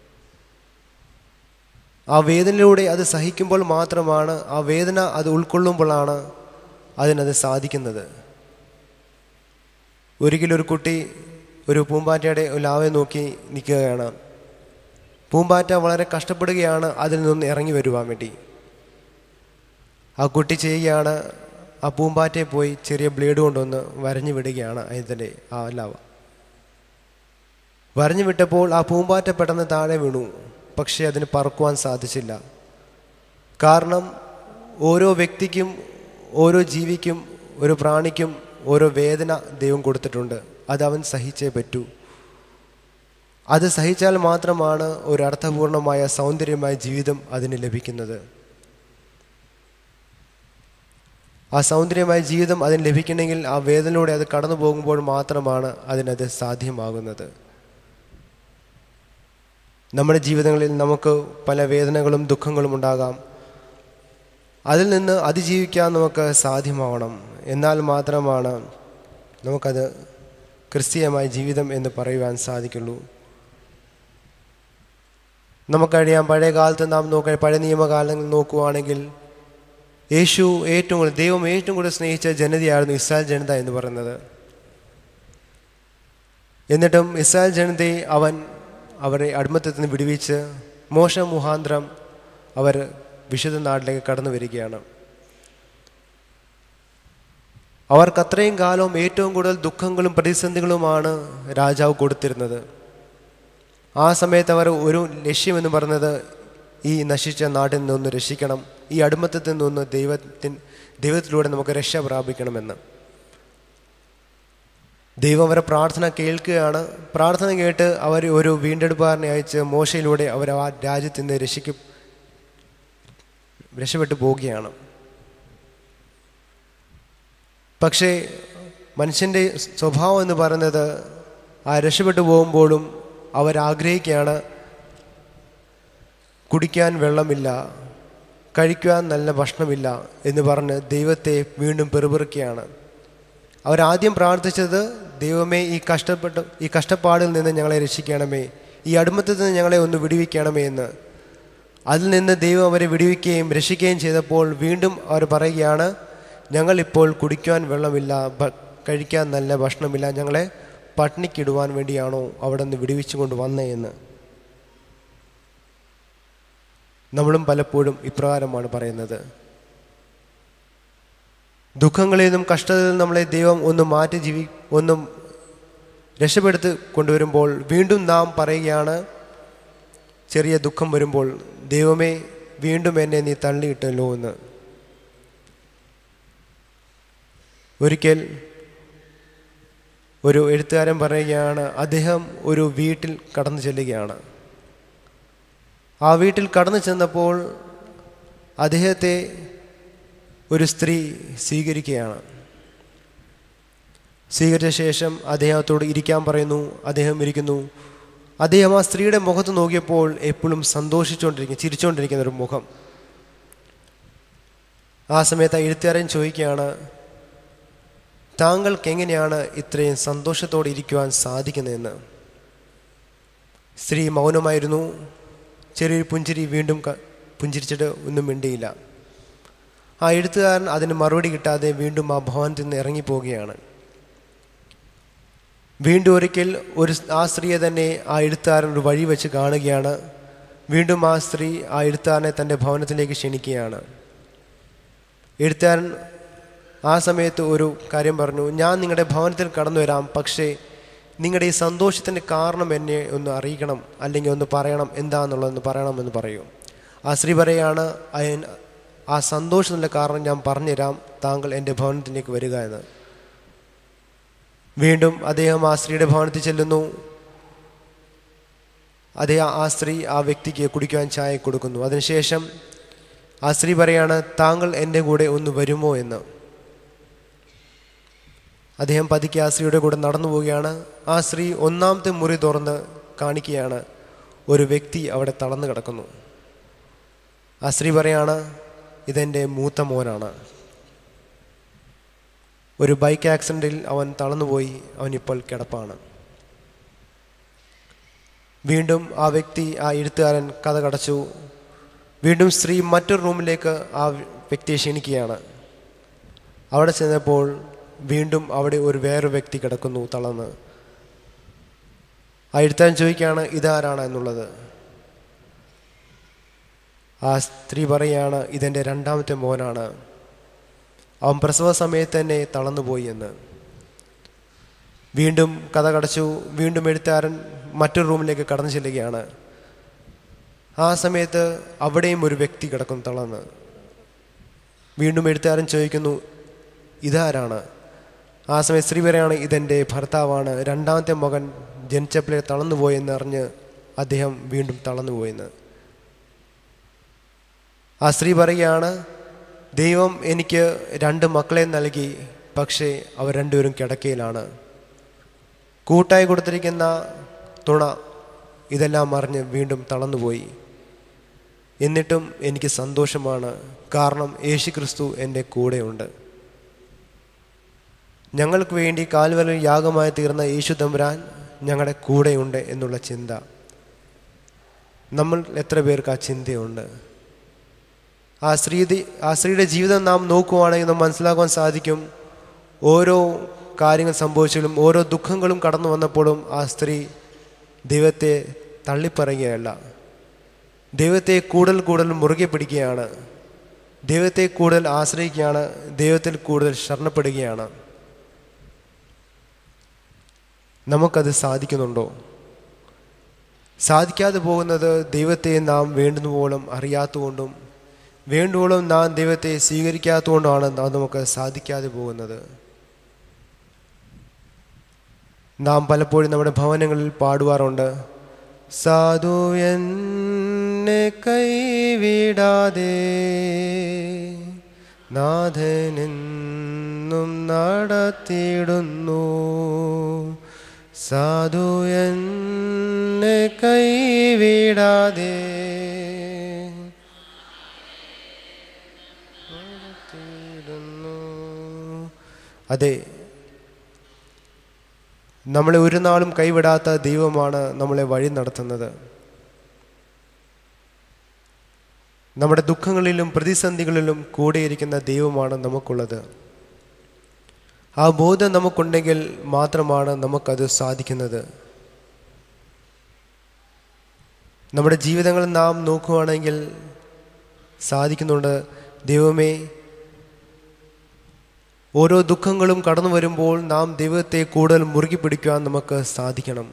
Speaker 1: ആ വേദനയിലൂടെ അത് സഹിക്കുമ്പോൾ മാത്രമാണ് ആ വേദന അത് ഉൾക്കൊള്ളുമ്പോഴാണ് അതിനത് സാധിക്കുന്നത് ഒരിക്കലും ഒരു കുട്ടി ഒരു പൂമ്പാറ്റയുടെ ലാവെ നോക്കി നിൽക്കുകയാണ് പൂമ്പാറ്റ വളരെ കഷ്ടപ്പെടുകയാണ് അതിൽ നിന്ന് ഇറങ്ങി വരുവാൻ വേണ്ടി ആ കുട്ടി ചെയ്യുകയാണ് ആ പൂമ്പാറ്റയെ പോയി ചെറിയ ബ്ലേഡ് കൊണ്ടൊന്ന് വരഞ്ഞു വിടുകയാണ് അതിൻ്റെ ആ ലാവ വരഞ്ഞു വിട്ടപ്പോൾ ആ പൂമ്പാറ്റ പെട്ടെന്ന് താഴെ വീണു പക്ഷേ അതിന് പറക്കുവാൻ സാധിച്ചില്ല കാരണം ഓരോ വ്യക്തിക്കും ഓരോ ജീവിക്കും ഒരു പ്രാണിക്കും ഓരോ വേദന ദൈവം കൊടുത്തിട്ടുണ്ട് അത് അവൻ സഹിച്ചേ പറ്റൂ അത് സഹിച്ചാൽ മാത്രമാണ് ഒരു അർത്ഥപൂർണമായ സൗന്ദര്യമായ ജീവിതം അതിന് ലഭിക്കുന്നത് ആ സൗന്ദര്യമായ ജീവിതം അതിന് ലഭിക്കണമെങ്കിൽ ആ വേദനയിലൂടെ അത് കടന്നു പോകുമ്പോൾ മാത്രമാണ് അതിനത് സാധ്യമാകുന്നത് നമ്മുടെ ജീവിതങ്ങളിൽ നമുക്ക് പല വേദനകളും ദുഃഖങ്ങളും ഉണ്ടാകാം അതിൽ നിന്ന് അതിജീവിക്കാൻ നമുക്ക് സാധ്യമാവണം എന്നാൽ മാത്രമാണ് നമുക്കത് ക്രിസ്തീയമായ ജീവിതം എന്ന് പറയുവാൻ സാധിക്കുള്ളൂ നമുക്കറിയാം പഴയ കാലത്ത് നാം നോക്ക പഴയ നിയമകാലങ്ങൾ നോക്കുവാണെങ്കിൽ യേശു ഏറ്റവും കൂടുതൽ ദൈവം ഏറ്റവും കൂടുതൽ സ്നേഹിച്ച ജനതയായിരുന്നു ഇസ്രായേൽ ജനത എന്ന് പറയുന്നത് എന്നിട്ടും ഇസ്രായേൽ ജനതയെ അവൻ അവരെ അടിമത്തത്തിൽ നിന്ന് വിടുവിച്ച് മോശ മുഹാന്തരം അവർ വിശുദ്ധ നാട്ടിലേക്ക് കടന്നു വരികയാണ് അവർക്ക് അത്രയും കാലവും ഏറ്റവും കൂടുതൽ ദുഃഖങ്ങളും പ്രതിസന്ധികളുമാണ് രാജാവ് കൊടുത്തിരുന്നത് ആ സമയത്ത് അവർ ഒരു ലക്ഷ്യമെന്ന് പറഞ്ഞത് ഈ നശിച്ച നാട്ടിൽ നിന്നൊന്ന് രക്ഷിക്കണം ഈ അടിമത്തത്തിൽ നിന്നൊന്ന് ദൈവത്തിൻ ദൈവത്തിലൂടെ നമുക്ക് രക്ഷ പ്രാപിക്കണമെന്ന് ദൈവം അവരെ പ്രാർത്ഥന കേൾക്കുകയാണ് പ്രാർത്ഥന കേട്ട് അവർ ഒരു വീണ്ടെടുപ്പുകാരനെ അയച്ച് മോശയിലൂടെ അവർ ആ രാജ്യത്തിൽ നിന്ന് രക്ഷിക്കും രക്ഷപ്പെട്ടു പോവുകയാണ് പക്ഷേ മനുഷ്യൻ്റെ സ്വഭാവം എന്ന് പറയുന്നത് ആ രക്ഷപ്പെട്ടു പോകുമ്പോഴും അവരാഗ്രഹിക്കുകയാണ് കുടിക്കാൻ വെള്ളമില്ല കഴിക്കുവാൻ നല്ല ഭക്ഷണമില്ല എന്ന് പറഞ്ഞ് ദൈവത്തെ വീണ്ടും പെറുപിറുക്കുകയാണ് അവരാദ്യം പ്രാർത്ഥിച്ചത് ദൈവമേ ഈ കഷ്ടപ്പെട്ട ഈ കഷ്ടപ്പാടിൽ നിന്ന് ഞങ്ങളെ രക്ഷിക്കണമേ ഈ അടിമത്തത്തിൽ നിന്ന് ഞങ്ങളെ ഒന്ന് വിടുവിക്കണമേ എന്ന് അതിൽ നിന്ന് ദൈവം അവരെ വിടുവിക്കുകയും രക്ഷിക്കുകയും ചെയ്തപ്പോൾ വീണ്ടും അവർ പറയുകയാണ് ഞങ്ങളിപ്പോൾ കുടിക്കുവാൻ വെള്ളമില്ല ഭ- കഴിക്കാൻ നല്ല ഭക്ഷണമില്ല ഞങ്ങളെ പട്ടിണിക്കിടുവാൻ വേണ്ടിയാണോ അവിടെ നിന്ന് വിടുവിച്ചു കൊണ്ട് വന്നേ എന്ന് നമ്മളും പലപ്പോഴും ഇപ്രകാരമാണ് പറയുന്നത് ദുഃഖങ്ങളിൽ നിന്നും കഷ്ടതയിൽ നിന്നും നമ്മളെ ദൈവം ഒന്ന് മാറ്റി ജീവി ഒന്നും രക്ഷപ്പെടുത്തി കൊണ്ടുവരുമ്പോൾ വീണ്ടും നാം പറയുകയാണ് ചെറിയ ദുഃഖം വരുമ്പോൾ ദൈവമേ വീണ്ടും എന്നെ നീ തള്ളിയിട്ടല്ലോ എന്ന് ഒരിക്കൽ ഒരു എഴുത്തുകാരൻ പറയുകയാണ് അദ്ദേഹം ഒരു വീട്ടിൽ കടന്നു ചെല്ലുകയാണ് ആ വീട്ടിൽ കടന്നു ചെന്നപ്പോൾ അദ്ദേഹത്തെ ഒരു സ്ത്രീ സ്വീകരിക്കുകയാണ് സ്വീകരിച്ച ശേഷം അദ്ദേഹത്തോട് ഇരിക്കാൻ പറയുന്നു അദ്ദേഹം ഇരിക്കുന്നു അദ്ദേഹം ആ സ്ത്രീയുടെ മുഖത്ത് നോക്കിയപ്പോൾ എപ്പോഴും സന്തോഷിച്ചുകൊണ്ടിരിക്കും ചിരിച്ചുകൊണ്ടിരിക്കുന്ന ഒരു മുഖം ആ സമയത്ത് ആ എഴുത്തുകാരൻ ചോദിക്കുകയാണ് താങ്കൾക്ക് എങ്ങനെയാണ് ഇത്രയും സന്തോഷത്തോടെ ഇരിക്കുവാൻ സാധിക്കുന്നതെന്ന് സ്ത്രീ മൗനമായിരുന്നു ചെറിയൊരു പുഞ്ചിരി വീണ്ടും ക- പുഞ്ചിരിച്ചിട്ട് ഒന്നും മിണ്ടിയില്ല ആ എഴുത്തുകാരൻ അതിന് മറുപടി കിട്ടാതെ വീണ്ടും ആ ഭവനത്തിൽ നിന്ന് ഇറങ്ങിപ്പോവുകയാണ് വീണ്ടും ഒരിക്കൽ ഒരു സ്- ആ സ്ത്രീയെ തന്നെ ആ എഴുത്തുകാരൻ ഒരു വഴി വെച്ച് കാണുകയാണ് വീണ്ടും ആ സ്ത്രീ ആ എഴുത്തുകാരനെ തൻ്റെ ഭവനത്തിലേക്ക് ക്ഷണിക്കുകയാണ് എഴുത്തുകാരൻ ആ സമയത്ത് ഒരു കാര്യം പറഞ്ഞു ഞാൻ നിങ്ങളുടെ ഭവനത്തിൽ കടന്നു വരാം പക്ഷേ നിങ്ങളുടെ ഈ സന്തോഷത്തിൻ്റെ കാരണം എന്നെ ഒന്ന് അറിയിക്കണം അല്ലെങ്കിൽ ഒന്ന് പറയണം എന്താണെന്നുള്ളതെന്ന് പറയണമെന്ന് പറയൂ ആ സ്ത്രീ പറയാണ് "അയൻ- ആ സന്തോഷത്തിൻ്റെ കാരണം ഞാൻ പറഞ്ഞുതരാം താങ്കൾ എൻ്റെ ഭവനത്തിലേക്ക് വരിക എന്ന് വീണ്ടും അദ്ദേഹം ആ സ്ത്രീയുടെ ഭവനത്തിൽ ചെല്ലുന്നു അതേ ആ സ്ത്രീ ആ വ്യക്തിക്ക് കുടിക്കുവാൻ ചായ കൊടുക്കുന്നു അതിനുശേഷം ആ സ്ത്രീ പറയാണ് താങ്കൾ എൻ്റെ കൂടെ ഒന്ന് വരുമോ എന്ന് അദ്ദേഹം പതുക്കെ ആ സ്ത്രീയുടെ കൂടെ നടന്നു പോവുകയാണ് ആ സ്ത്രീ ഒന്നാമത്തെ മുറി തുറന്ന് കാണിക്കുകയാണ് ഒരു വ്യക്തി അവിടെ തളർന്നു കിടക്കുന്നു ആ സ്ത്രീ പറയാണ് ഇതെൻ്റെ മൂത്ത മോനാണ് ഒരു ബൈക്ക് ആക്സിഡൻറ്റിൽ അവൻ തളർന്നുപോയി അവൻ ഇപ്പോൾ കിടപ്പാണ് വീണ്ടും ആ വ്യക്തി ആ എഴുത്തുകാരൻ കഥ കടച്ചു വീണ്ടും സ്ത്രീ മറ്റൊരു റൂമിലേക്ക് ആ വ്യക്തിയെ ക്ഷണിക്കുകയാണ് അവിടെ ചെന്നപ്പോൾ വീണ്ടും അവിടെ ഒരു വേറൊരു വ്യക്തി കിടക്കുന്നു തളർന്ന് ആ എഴുത്താൻ ചോദിക്കുകയാണ് ഇതാരാണ് എന്നുള്ളത് ആ സ്ത്രീ പറയാണ് ഇതെൻ്റെ രണ്ടാമത്തെ മോനാണ് അവൻ പ്രസവ സമയത്ത് തന്നെ തളർന്നുപോയി എന്ന് വീണ്ടും കഥ കടച്ചു വീണ്ടും എഴുത്തുകാരൻ മറ്റൊരു റൂമിലേക്ക് കടന്നു ചെല്ലുകയാണ് ആ സമയത്ത് അവിടെയും ഒരു വ്യക്തി കിടക്കുന്നു തളർന്ന് വീണ്ടും എഴുത്തുകാരൻ ചോദിക്കുന്നു ഇതാരാണ് ആ സമയത്ത് സ്ത്രീ പറയാണ് ഇതെൻ്റെ ഭർത്താവാണ് രണ്ടാമത്തെ മകൻ ജനിച്ചപ്പോഴേ തളർന്നുപോയെന്ന് അറിഞ്ഞ് അദ്ദേഹം വീണ്ടും തളർന്നുപോയെന്ന് ആ സ്ത്രീ പറയുകയാണ് ദൈവം എനിക്ക് രണ്ട് മക്കളെ നൽകി പക്ഷേ അവർ രണ്ടുപേരും കിടക്കയിലാണ് കൂട്ടായി കൊടുത്തിരിക്കുന്ന തുണ ഇതെല്ലാം അറിഞ്ഞ് വീണ്ടും തളർന്നുപോയി എന്നിട്ടും എനിക്ക് സന്തോഷമാണ് കാരണം യേശു ക്രിസ്തു എൻ്റെ കൂടെയുണ്ട് ഞങ്ങൾക്ക് വേണ്ടി കാൽവരൽ യാഗമായി തീർന്ന യേശു തമ്പുരാൻ ഞങ്ങളുടെ കൂടെയുണ്ട് എന്നുള്ള ചിന്ത നമ്മൾ എത്ര പേർക്ക് ആ ചിന്തയുണ്ട് ആ സ്ത്രീ ആ സ്ത്രീയുടെ ജീവിതം നാം നോക്കുവാണെങ്കിൽ നാം മനസ്സിലാക്കുവാൻ സാധിക്കും ഓരോ കാര്യങ്ങൾ സംഭവിച്ചാലും ഓരോ ദുഃഖങ്ങളും കടന്നു വന്നപ്പോഴും ആ സ്ത്രീ ദൈവത്തെ തള്ളിപ്പറയുകയല്ല ദൈവത്തെ കൂടുതൽ കൂടുതൽ മുറുകെ പിടിക്കുകയാണ് ദൈവത്തെ കൂടുതൽ ആശ്രയിക്കുകയാണ് ദൈവത്തിൽ കൂടുതൽ ശരണപ്പെടുകയാണ് നമുക്കത് സാധിക്കുന്നുണ്ടോ സാധിക്കാതെ പോകുന്നത് ദൈവത്തെ നാം വേണ്ടുന്നപോലും അറിയാത്തതുകൊണ്ടും വേണ്ടുവോളം നാം ദൈവത്തെ സ്വീകരിക്കാത്തതുകൊണ്ടാണ് അത് നമുക്ക് സാധിക്കാതെ പോകുന്നത് നാം പലപ്പോഴും നമ്മുടെ ഭവനങ്ങളിൽ പാടുവാറുണ്ട് സാധു എന്നെ കൈവിടാതെ നാഥനെന്നും നടത്തിയിടുന്നു സാധു എന്നെ കൈവിടാതെ നടത്തിയിടുന്നു. അതെ നമ്മളെ ഒരു നാളും കൈവിടാത്ത ദൈവമാണ് നമ്മളെ വഴി നടത്തുന്നത് നമ്മുടെ ദുഃഖങ്ങളിലും പ്രതിസന്ധികളിലും കൂടെയിരിക്കുന്ന ദൈവമാണ് നമുക്കുള്ളത് ആ ബോധം നമുക്കുണ്ടെങ്കിൽ മാത്രമാണ് നമുക്കത് സാധിക്കുന്നത് നമ്മുടെ ജീവിതങ്ങൾ നാം നോക്കുകയാണെങ്കിൽ സാധിക്കുന്നുണ്ട് ദൈവമേ ഓരോ ദുഃഖങ്ങളും കടന്നു വരുമ്പോൾ നാം ദൈവത്തെ കൂടുതൽ മുറുകി പിടിക്കുവാൻ നമുക്ക് സാധിക്കണം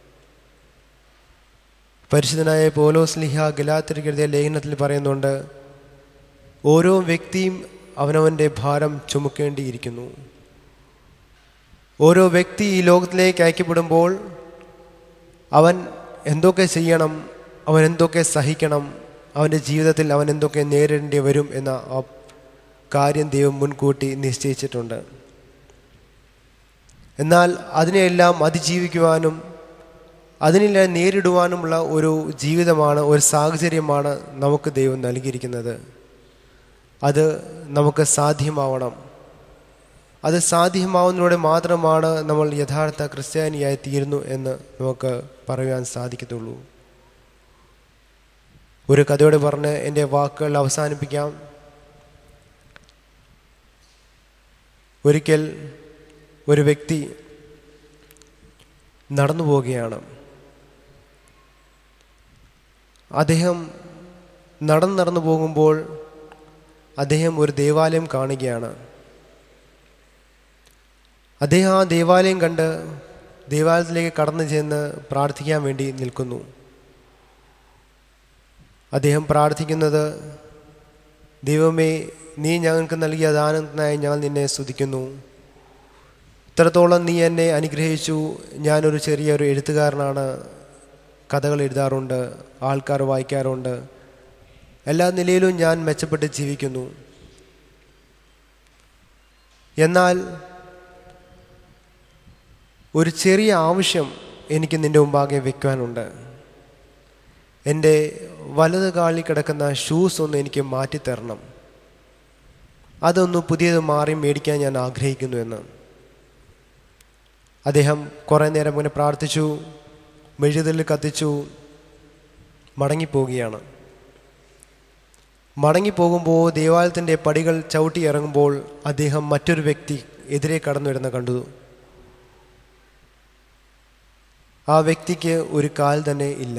Speaker 1: പരിശുദ്ധനായ പോലോസ് ലിഹ ഗലാത്തിരിക്കെഴുതിയ ലേഖനത്തിൽ പറയുന്നുണ്ട് ഓരോ വ്യക്തിയും അവനവൻ്റെ ഭാരം ചുമക്കേണ്ടിയിരിക്കുന്നു ഓരോ വ്യക്തി ഈ ലോകത്തിലേക്ക് അയക്കപ്പെടുമ്പോൾ അവൻ എന്തൊക്കെ ചെയ്യണം അവൻ എന്തൊക്കെ സഹിക്കണം അവൻ്റെ ജീവിതത്തിൽ അവൻ എന്തൊക്കെ നേരിടേണ്ടി വരും എന്ന ആ കാര്യം ദൈവം മുൻകൂട്ടി നിശ്ചയിച്ചിട്ടുണ്ട് എന്നാൽ അതിനെയെല്ലാം അതിജീവിക്കുവാനും അതിനെല്ലാം നേരിടുവാനുമുള്ള ഒരു ജീവിതമാണ് ഒരു സാഹചര്യമാണ് നമുക്ക് ദൈവം നൽകിയിരിക്കുന്നത് അത് നമുക്ക് സാധ്യമാവണം അത് സാധ്യമാവുന്നതിലൂടെ മാത്രമാണ് നമ്മൾ യഥാർത്ഥ ക്രിസ്ത്യാനിയായി തീരുന്നു എന്ന് നമുക്ക് പറയുവാൻ സാധിക്കത്തുള്ളൂ ഒരു കഥയോടെ പറഞ്ഞ് എൻ്റെ വാക്കുകൾ അവസാനിപ്പിക്കാം ഒരിക്കൽ ഒരു വ്യക്തി നടന്നു പോവുകയാണ് അദ്ദേഹം നടന്ന് നടന്നു പോകുമ്പോൾ അദ്ദേഹം ഒരു ദേവാലയം കാണുകയാണ് അദ്ദേഹം ആ ദേവാലയം കണ്ട് ദേവാലയത്തിലേക്ക് കടന്നു ചെന്ന് പ്രാർത്ഥിക്കാൻ വേണ്ടി നിൽക്കുന്നു അദ്ദേഹം പ്രാർത്ഥിക്കുന്നത് ദൈവമേ നീ ഞങ്ങൾക്ക് നൽകിയ ദാനത്തിനായി ഞങ്ങൾ നിന്നെ സ്തുതിക്കുന്നു ഇത്രത്തോളം നീ എന്നെ അനുഗ്രഹിച്ചു ഞാനൊരു ചെറിയൊരു എഴുത്തുകാരനാണ് കഥകൾ എഴുതാറുണ്ട് ആൾക്കാർ വായിക്കാറുണ്ട് എല്ലാ നിലയിലും ഞാൻ മെച്ചപ്പെട്ട് ജീവിക്കുന്നു എന്നാൽ ഒരു ചെറിയ ആവശ്യം എനിക്ക് നിൻ്റെ മുമ്പാകെ വെക്കുവാനുണ്ട് എൻ്റെ വലത് കാലിൽ കിടക്കുന്ന ഷൂസ് ഒന്ന് എനിക്ക് മാറ്റിത്തരണം അതൊന്ന് പുതിയത് മാറി മേടിക്കാൻ ഞാൻ ആഗ്രഹിക്കുന്നു എന്ന് അദ്ദേഹം കുറേ നേരം ഇങ്ങനെ പ്രാർത്ഥിച്ചു മെഴുതിൽ കത്തിച്ചു മടങ്ങിപ്പോവുകയാണ് മടങ്ങിപ്പോകുമ്പോൾ ദേവാലയത്തിൻ്റെ പടികൾ ചവിട്ടി ഇറങ്ങുമ്പോൾ അദ്ദേഹം മറ്റൊരു വ്യക്തി എതിരെ കടന്നു വരുന്ന കണ്ടു ആ വ്യക്തിക്ക് ഒരു കാൽ തന്നെ ഇല്ല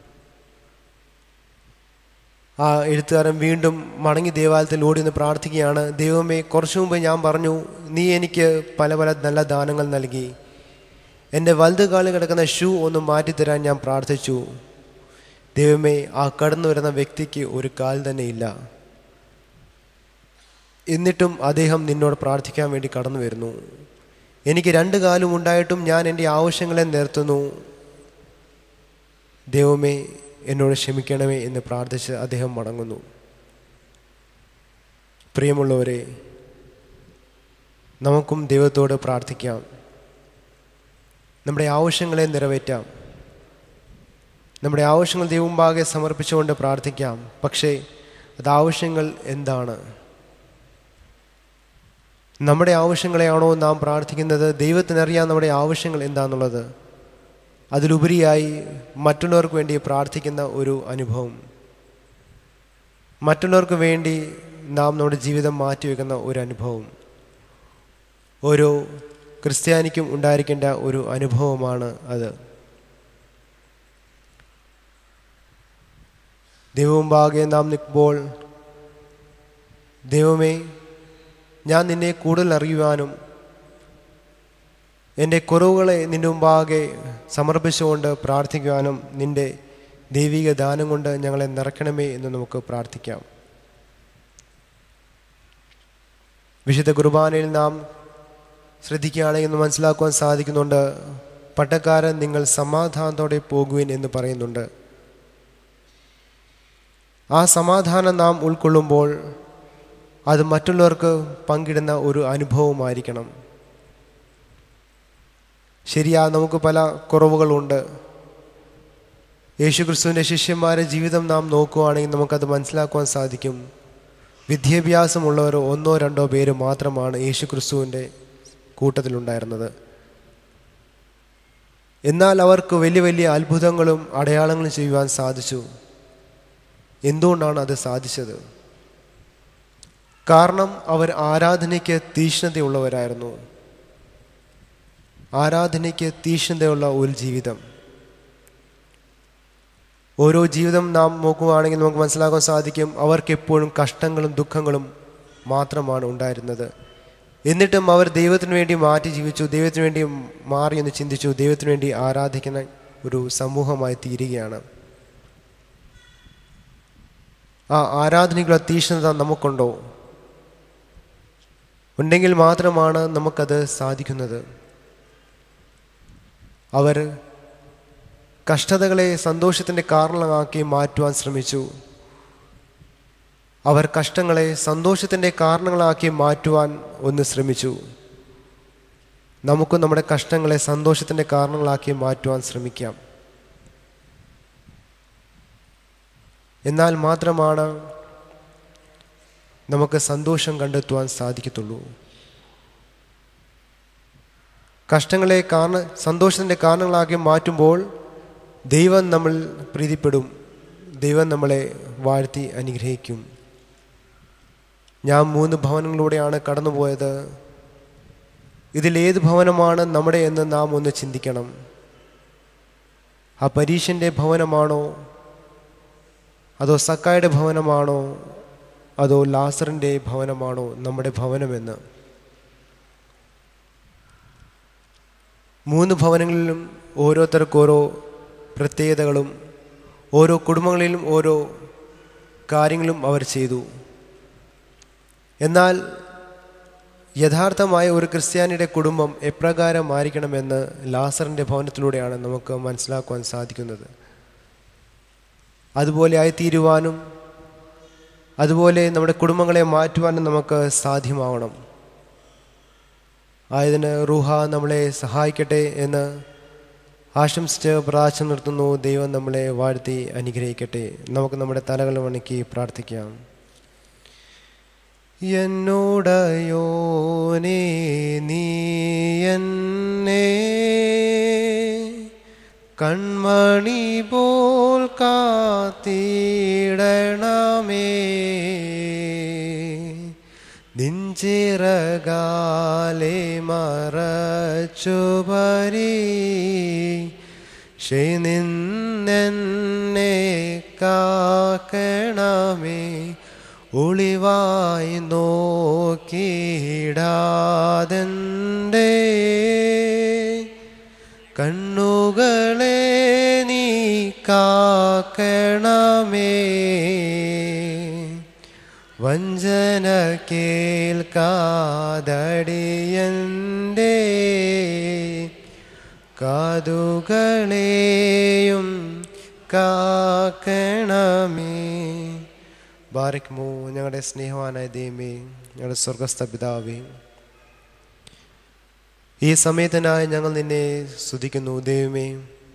Speaker 1: ആ എഴുത്തുകാരൻ വീണ്ടും മടങ്ങി ദേവാലയത്തിൽ ഓടി നിന്ന് പ്രാർത്ഥിക്കുകയാണ് ദൈവമേ കുറച്ചു മുമ്പ് ഞാൻ പറഞ്ഞു നീ എനിക്ക് പല പല നല്ല ദാനങ്ങൾ നൽകി എൻ്റെ വലത് കാലിൽ കിടക്കുന്ന ഷൂ ഒന്ന് മാറ്റിത്തരാൻ ഞാൻ പ്രാർത്ഥിച്ചു ദൈവമേ ആ കടന്നു വരുന്ന വ്യക്തിക്ക് ഒരു കാൽ തന്നെ ഇല്ല എന്നിട്ടും അദ്ദേഹം നിന്നോട് പ്രാർത്ഥിക്കാൻ വേണ്ടി കടന്നു വരുന്നു എനിക്ക് രണ്ട് കാലും ഉണ്ടായിട്ടും ഞാൻ എൻ്റെ ആവശ്യങ്ങളെ നിർത്തുന്നു ദൈവമേ എന്നോട് ക്ഷമിക്കണമേ എന്ന് പ്രാർത്ഥിച്ച് അദ്ദേഹം മടങ്ങുന്നു പ്രിയമുള്ളവരെ നമുക്കും ദൈവത്തോട് പ്രാർത്ഥിക്കാം നമ്മുടെ ആവശ്യങ്ങളെ നിറവേറ്റാം നമ്മുടെ ആവശ്യങ്ങൾ ദൈവമുമ്പാകെ സമർപ്പിച്ചുകൊണ്ട് പ്രാർത്ഥിക്കാം പക്ഷേ അത് ആവശ്യങ്ങൾ എന്താണ് നമ്മുടെ ആവശ്യങ്ങളെയാണോ നാം പ്രാർത്ഥിക്കുന്നത് ദൈവത്തിനറിയാം നമ്മുടെ ആവശ്യങ്ങൾ എന്താണെന്നുള്ളത് അതിലുപരിയായി മറ്റുള്ളവർക്ക് വേണ്ടി പ്രാർത്ഥിക്കുന്ന ഒരു അനുഭവം മറ്റുള്ളവർക്ക് വേണ്ടി നാം നമ്മുടെ ജീവിതം മാറ്റിവെക്കുന്ന ഒരു അനുഭവം ഓരോ ക്രിസ്ത്യാനിക്കും ഉണ്ടായിരിക്കേണ്ട ഒരു അനുഭവമാണ് അത് ദൈവമുമ്പാകെ നാം നിൽക്കുമ്പോൾ ദൈവമേ ഞാൻ നിന്നെ കൂടുതൽ അറിയുവാനും എൻ്റെ കുറവുകളെ നിൻ്റെ മുമ്പാകെ സമർപ്പിച്ചുകൊണ്ട് പ്രാർത്ഥിക്കുവാനും നിൻ്റെ ദൈവിക ദാനം കൊണ്ട് ഞങ്ങളെ നിറയ്ക്കണമേ എന്ന് നമുക്ക് പ്രാർത്ഥിക്കാം വിശുദ്ധ കുർബാനയിൽ നാം ശ്രദ്ധിക്കുകയാണെങ്കിൽ എന്ന് മനസ്സിലാക്കുവാൻ സാധിക്കുന്നുണ്ട് പട്ടക്കാരൻ നിങ്ങൾ സമാധാനത്തോടെ പോകുവിൻ എന്ന് പറയുന്നുണ്ട് ആ സമാധാനം നാം ഉൾക്കൊള്ളുമ്പോൾ അത് മറ്റുള്ളവർക്ക് പങ്കിടുന്ന ഒരു അനുഭവമായിരിക്കണം ശരിയാ നമുക്ക് പല കുറവുകളുണ്ട് യേശുക്രിസ്തുവിൻ്റെ ശിഷ്യന്മാരെ ജീവിതം നാം നോക്കുകയാണെങ്കിൽ നമുക്കത് മനസ്സിലാക്കുവാൻ സാധിക്കും വിദ്യാഭ്യാസമുള്ളവരോ ഒന്നോ രണ്ടോ പേര് മാത്രമാണ് യേശുക്രിസ്തുവിൻ്റെ കൂട്ടത്തിലുണ്ടായിരുന്നത് എന്നാൽ അവർക്ക് വലിയ വലിയ അത്ഭുതങ്ങളും അടയാളങ്ങളും ചെയ്യുവാൻ സാധിച്ചു എന്തുകൊണ്ടാണ് അത് സാധിച്ചത് കാരണം അവർ ആരാധനയ്ക്ക് തീഷ്ണതയുള്ളവരായിരുന്നു ആരാധനയ്ക്ക് തീഷ്ണതയുള്ള ഒരു ജീവിതം ഓരോ ജീവിതം നാം നോക്കുകയാണെങ്കിൽ നമുക്ക് മനസ്സിലാക്കാൻ സാധിക്കും അവർക്ക് എപ്പോഴും കഷ്ടങ്ങളും ദുഃഖങ്ങളും മാത്രമാണ് ഉണ്ടായിരുന്നത് എന്നിട്ടും അവർ ദൈവത്തിന് വേണ്ടി മാറ്റി ജീവിച്ചു ദൈവത്തിന് വേണ്ടി മാറി എന്ന് ചിന്തിച്ചു ദൈവത്തിന് വേണ്ടി ആരാധിക്കുന്ന ഒരു സമൂഹമായി തീരുകയാണ് ആ ആരാധനയ്ക്കുള്ള തീഷ്ണത നമുക്കുണ്ടോ ഉണ്ടെങ്കിൽ മാത്രമാണ് നമുക്കത് സാധിക്കുന്നത് അവർ കഷ്ടതകളെ സന്തോഷത്തിൻ്റെ കാരണമാക്കി മാറ്റുവാൻ ശ്രമിച്ചു അവർ കഷ്ടങ്ങളെ സന്തോഷത്തിൻ്റെ കാരണങ്ങളാക്കി മാറ്റുവാൻ ഒന്ന് ശ്രമിച്ചു നമുക്ക് നമ്മുടെ കഷ്ടങ്ങളെ സന്തോഷത്തിൻ്റെ കാരണങ്ങളാക്കി മാറ്റുവാൻ ശ്രമിക്കാം എന്നാൽ മാത്രമാണ് നമുക്ക് സന്തോഷം കണ്ടെത്തുവാൻ സാധിക്കത്തുള്ളൂ കഷ്ടങ്ങളെ കാരണ സന്തോഷത്തിൻ്റെ കാരണങ്ങളാക്കി മാറ്റുമ്പോൾ ദൈവം നമ്മൾ പ്രീതിപ്പെടും ദൈവം നമ്മളെ വാഴ്ത്തി അനുഗ്രഹിക്കും ഞാൻ മൂന്ന് ഭവനങ്ങളിലൂടെയാണ് കടന്നുപോയത് ഇതിലേത് ഭവനമാണ് നമ്മുടെ എന്ന് നാം ഒന്ന് ചിന്തിക്കണം ആ പരീക്ഷൻ്റെ ഭവനമാണോ അതോ സക്കായുടെ ഭവനമാണോ അതോ ലാസറിൻ്റെ ഭവനമാണോ നമ്മുടെ ഭവനമെന്ന് മൂന്ന് ഭവനങ്ങളിലും ഓരോരുത്തർക്കും ഓരോ പ്രത്യേകതകളും ഓരോ കുടുംബങ്ങളിലും ഓരോ കാര്യങ്ങളും അവർ ചെയ്തു എന്നാൽ യഥാർത്ഥമായ ഒരു ക്രിസ്ത്യാനിയുടെ കുടുംബം എപ്രകാരമായിരിക്കണമെന്ന് ലാസറിൻ്റെ ഭവനത്തിലൂടെയാണ് നമുക്ക് മനസ്സിലാക്കുവാൻ സാധിക്കുന്നത് അതുപോലെ ആയിത്തീരുവാനും അതുപോലെ നമ്മുടെ കുടുംബങ്ങളെ മാറ്റുവാനും നമുക്ക് സാധ്യമാവണം ആയതിന് റൂഹ നമ്മളെ സഹായിക്കട്ടെ എന്ന് ആശംസിച്ച് പ്രാർത്ഥന നിർത്തുന്നു ദൈവം നമ്മളെ വാഴ്ത്തി അനുഗ്രഹിക്കട്ടെ നമുക്ക് നമ്മുടെ തലകൾ വണക്കി പ്രാർത്ഥിക്കാം എന്നോടയോനേ നീ എന്നെ കൺമണി പോൽ കാത്തിടണമേ നിഞ്ചിറകാലെ മറച്ചു പരി നിന്നെന്നെ കാക്കണമേ ഒളിവായി നോക്കിയിടാതെൻ്റെ കണ്ണുകളെ നീ കാക്കണമേ വഞ്ചന കേൾക്കാതടിയൻ്റെ കാതുകളെയും കാക്കണമേ ബാരിക്കുമോ ഞങ്ങളുടെ സ്നേഹവാനായ ദൈവമേ ഞങ്ങളുടെ സ്വർഗസ്ഥ പിതാവേ ഈ സമയത്തിനായി ഞങ്ങൾ നിന്നെ സ്തുതിക്കുന്നു ദൈവമേ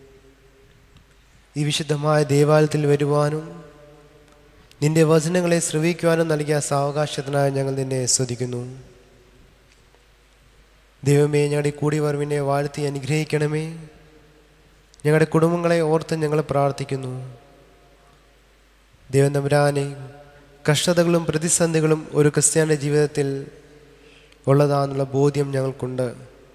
Speaker 1: ഈ വിശുദ്ധമായ ദേവാലയത്തിൽ വരുവാനും നിന്റെ വചനങ്ങളെ ശ്രവിക്കുവാനും നൽകിയ സാവകാശത്തിനായി ഞങ്ങൾ നിന്നെ സ്തുതിക്കുന്നു ദൈവമേ ഞങ്ങളുടെ കൂടി വരവിനെ വാഴ്ത്തി അനുഗ്രഹിക്കണമേ ഞങ്ങളുടെ കുടുംബങ്ങളെ ഓർത്ത് ഞങ്ങൾ പ്രാർത്ഥിക്കുന്നു ദൈവം തമ്പുരാനെ കഷ്ടതകളും പ്രതിസന്ധികളും ഒരു ക്രിസ്ത്യാനിയുടെ ജീവിതത്തിൽ ഉള്ളതാന്നുള്ള ബോധ്യം ഞങ്ങൾക്കുണ്ട്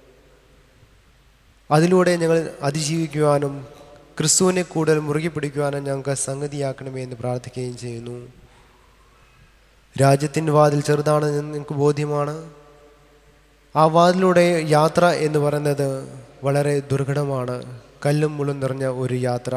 Speaker 1: അതിലൂടെ ഞങ്ങൾ അതിജീവിക്കുവാനും ക്രിസ്തുവിനെ കൂടുതൽ മുറുകെ പിടിക്കുവാനും ഞങ്ങൾക്ക് സംഗതിയാക്കണമേ എന്ന് പ്രാർത്ഥിക്കുകയും ചെയ്യുന്നു രാജ്യത്തിൻ്റെ വാതിൽ ചെറുതാണെന്ന് നിങ്ങൾക്ക് ബോധ്യമാണ് ആ വാതിലൂടെ യാത്ര എന്ന് പറയുന്നത് വളരെ ദുർഘടമാണ് കല്ലും മുള്ളും നിറഞ്ഞ ഒരു യാത്ര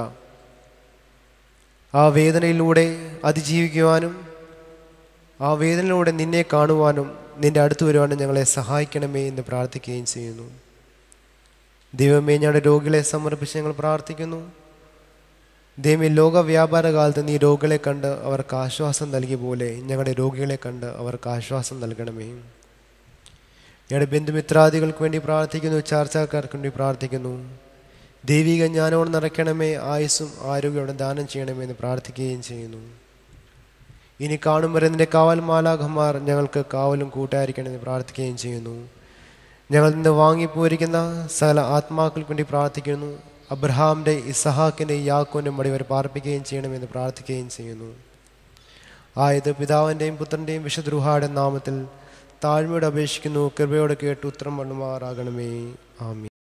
Speaker 1: ആ വേദനയിലൂടെ അതിജീവിക്കുവാനും ആ വേദനയിലൂടെ നിന്നെ കാണുവാനും നിന്റെ അടുത്ത് വരുവാനും ഞങ്ങളെ സഹായിക്കണമേ എന്ന് പ്രാർത്ഥിക്കുകയും ചെയ്യുന്നു ദൈവമേ ഞങ്ങളുടെ രോഗികളെ സമർപ്പിച്ച് ഞങ്ങൾ പ്രാർത്ഥിക്കുന്നു ദൈവമേ ലോക വ്യാപാര കാലത്ത് നീ രോഗികളെ കണ്ട് അവർക്ക് ആശ്വാസം നൽകിയ പോലെ ഞങ്ങളുടെ രോഗികളെ കണ്ട് അവർക്ക് ആശ്വാസം നൽകണമേ ഞങ്ങളുടെ ബന്ധുമിത്രാദികൾക്ക് വേണ്ടി പ്രാർത്ഥിക്കുന്നു ചാർച്ചക്കാർക്ക് വേണ്ടി പ്രാർത്ഥിക്കുന്നു ദൈവിക ജ്ഞാനോട് നിറയ്ക്കണമേ ആയുസ്സും ആരോഗ്യത്തോടെ ദാനം ചെയ്യണമേ എന്ന് പ്രാർത്ഥിക്കുകയും ചെയ്യുന്നു ഇനി കാണും വരെ നിന്റെ കാവൽ മാലാഖന്മാർ ഞങ്ങൾക്ക് കാവലും കൂട്ടായിരിക്കണമെന്ന് പ്രാർത്ഥിക്കുകയും ചെയ്യുന്നു ഞങ്ങൾ നിന്ന് വാങ്ങിപ്പോയിരിക്കുന്ന സകല ആത്മാക്കൾക്ക് വേണ്ടി പ്രാർത്ഥിക്കുന്നു അബ്രഹാമിൻ്റെ ഇസഹാക്കിൻ്റെ യാക്കോൻ്റെ മടിവർ പാർപ്പിക്കുകയും ചെയ്യണമെന്ന് പ്രാർത്ഥിക്കുകയും ചെയ്യുന്നു ആയത് പിതാവിൻ്റെയും പുത്രൻ്റെയും വിശുദ്രുഹായുടെ നാമത്തിൽ താഴ്മയോടെ അപേക്ഷിക്കുന്നു കൃപയോടെ കേട്ട് ഉത്തരം വണ്ണുമാറാകണമേ ആമി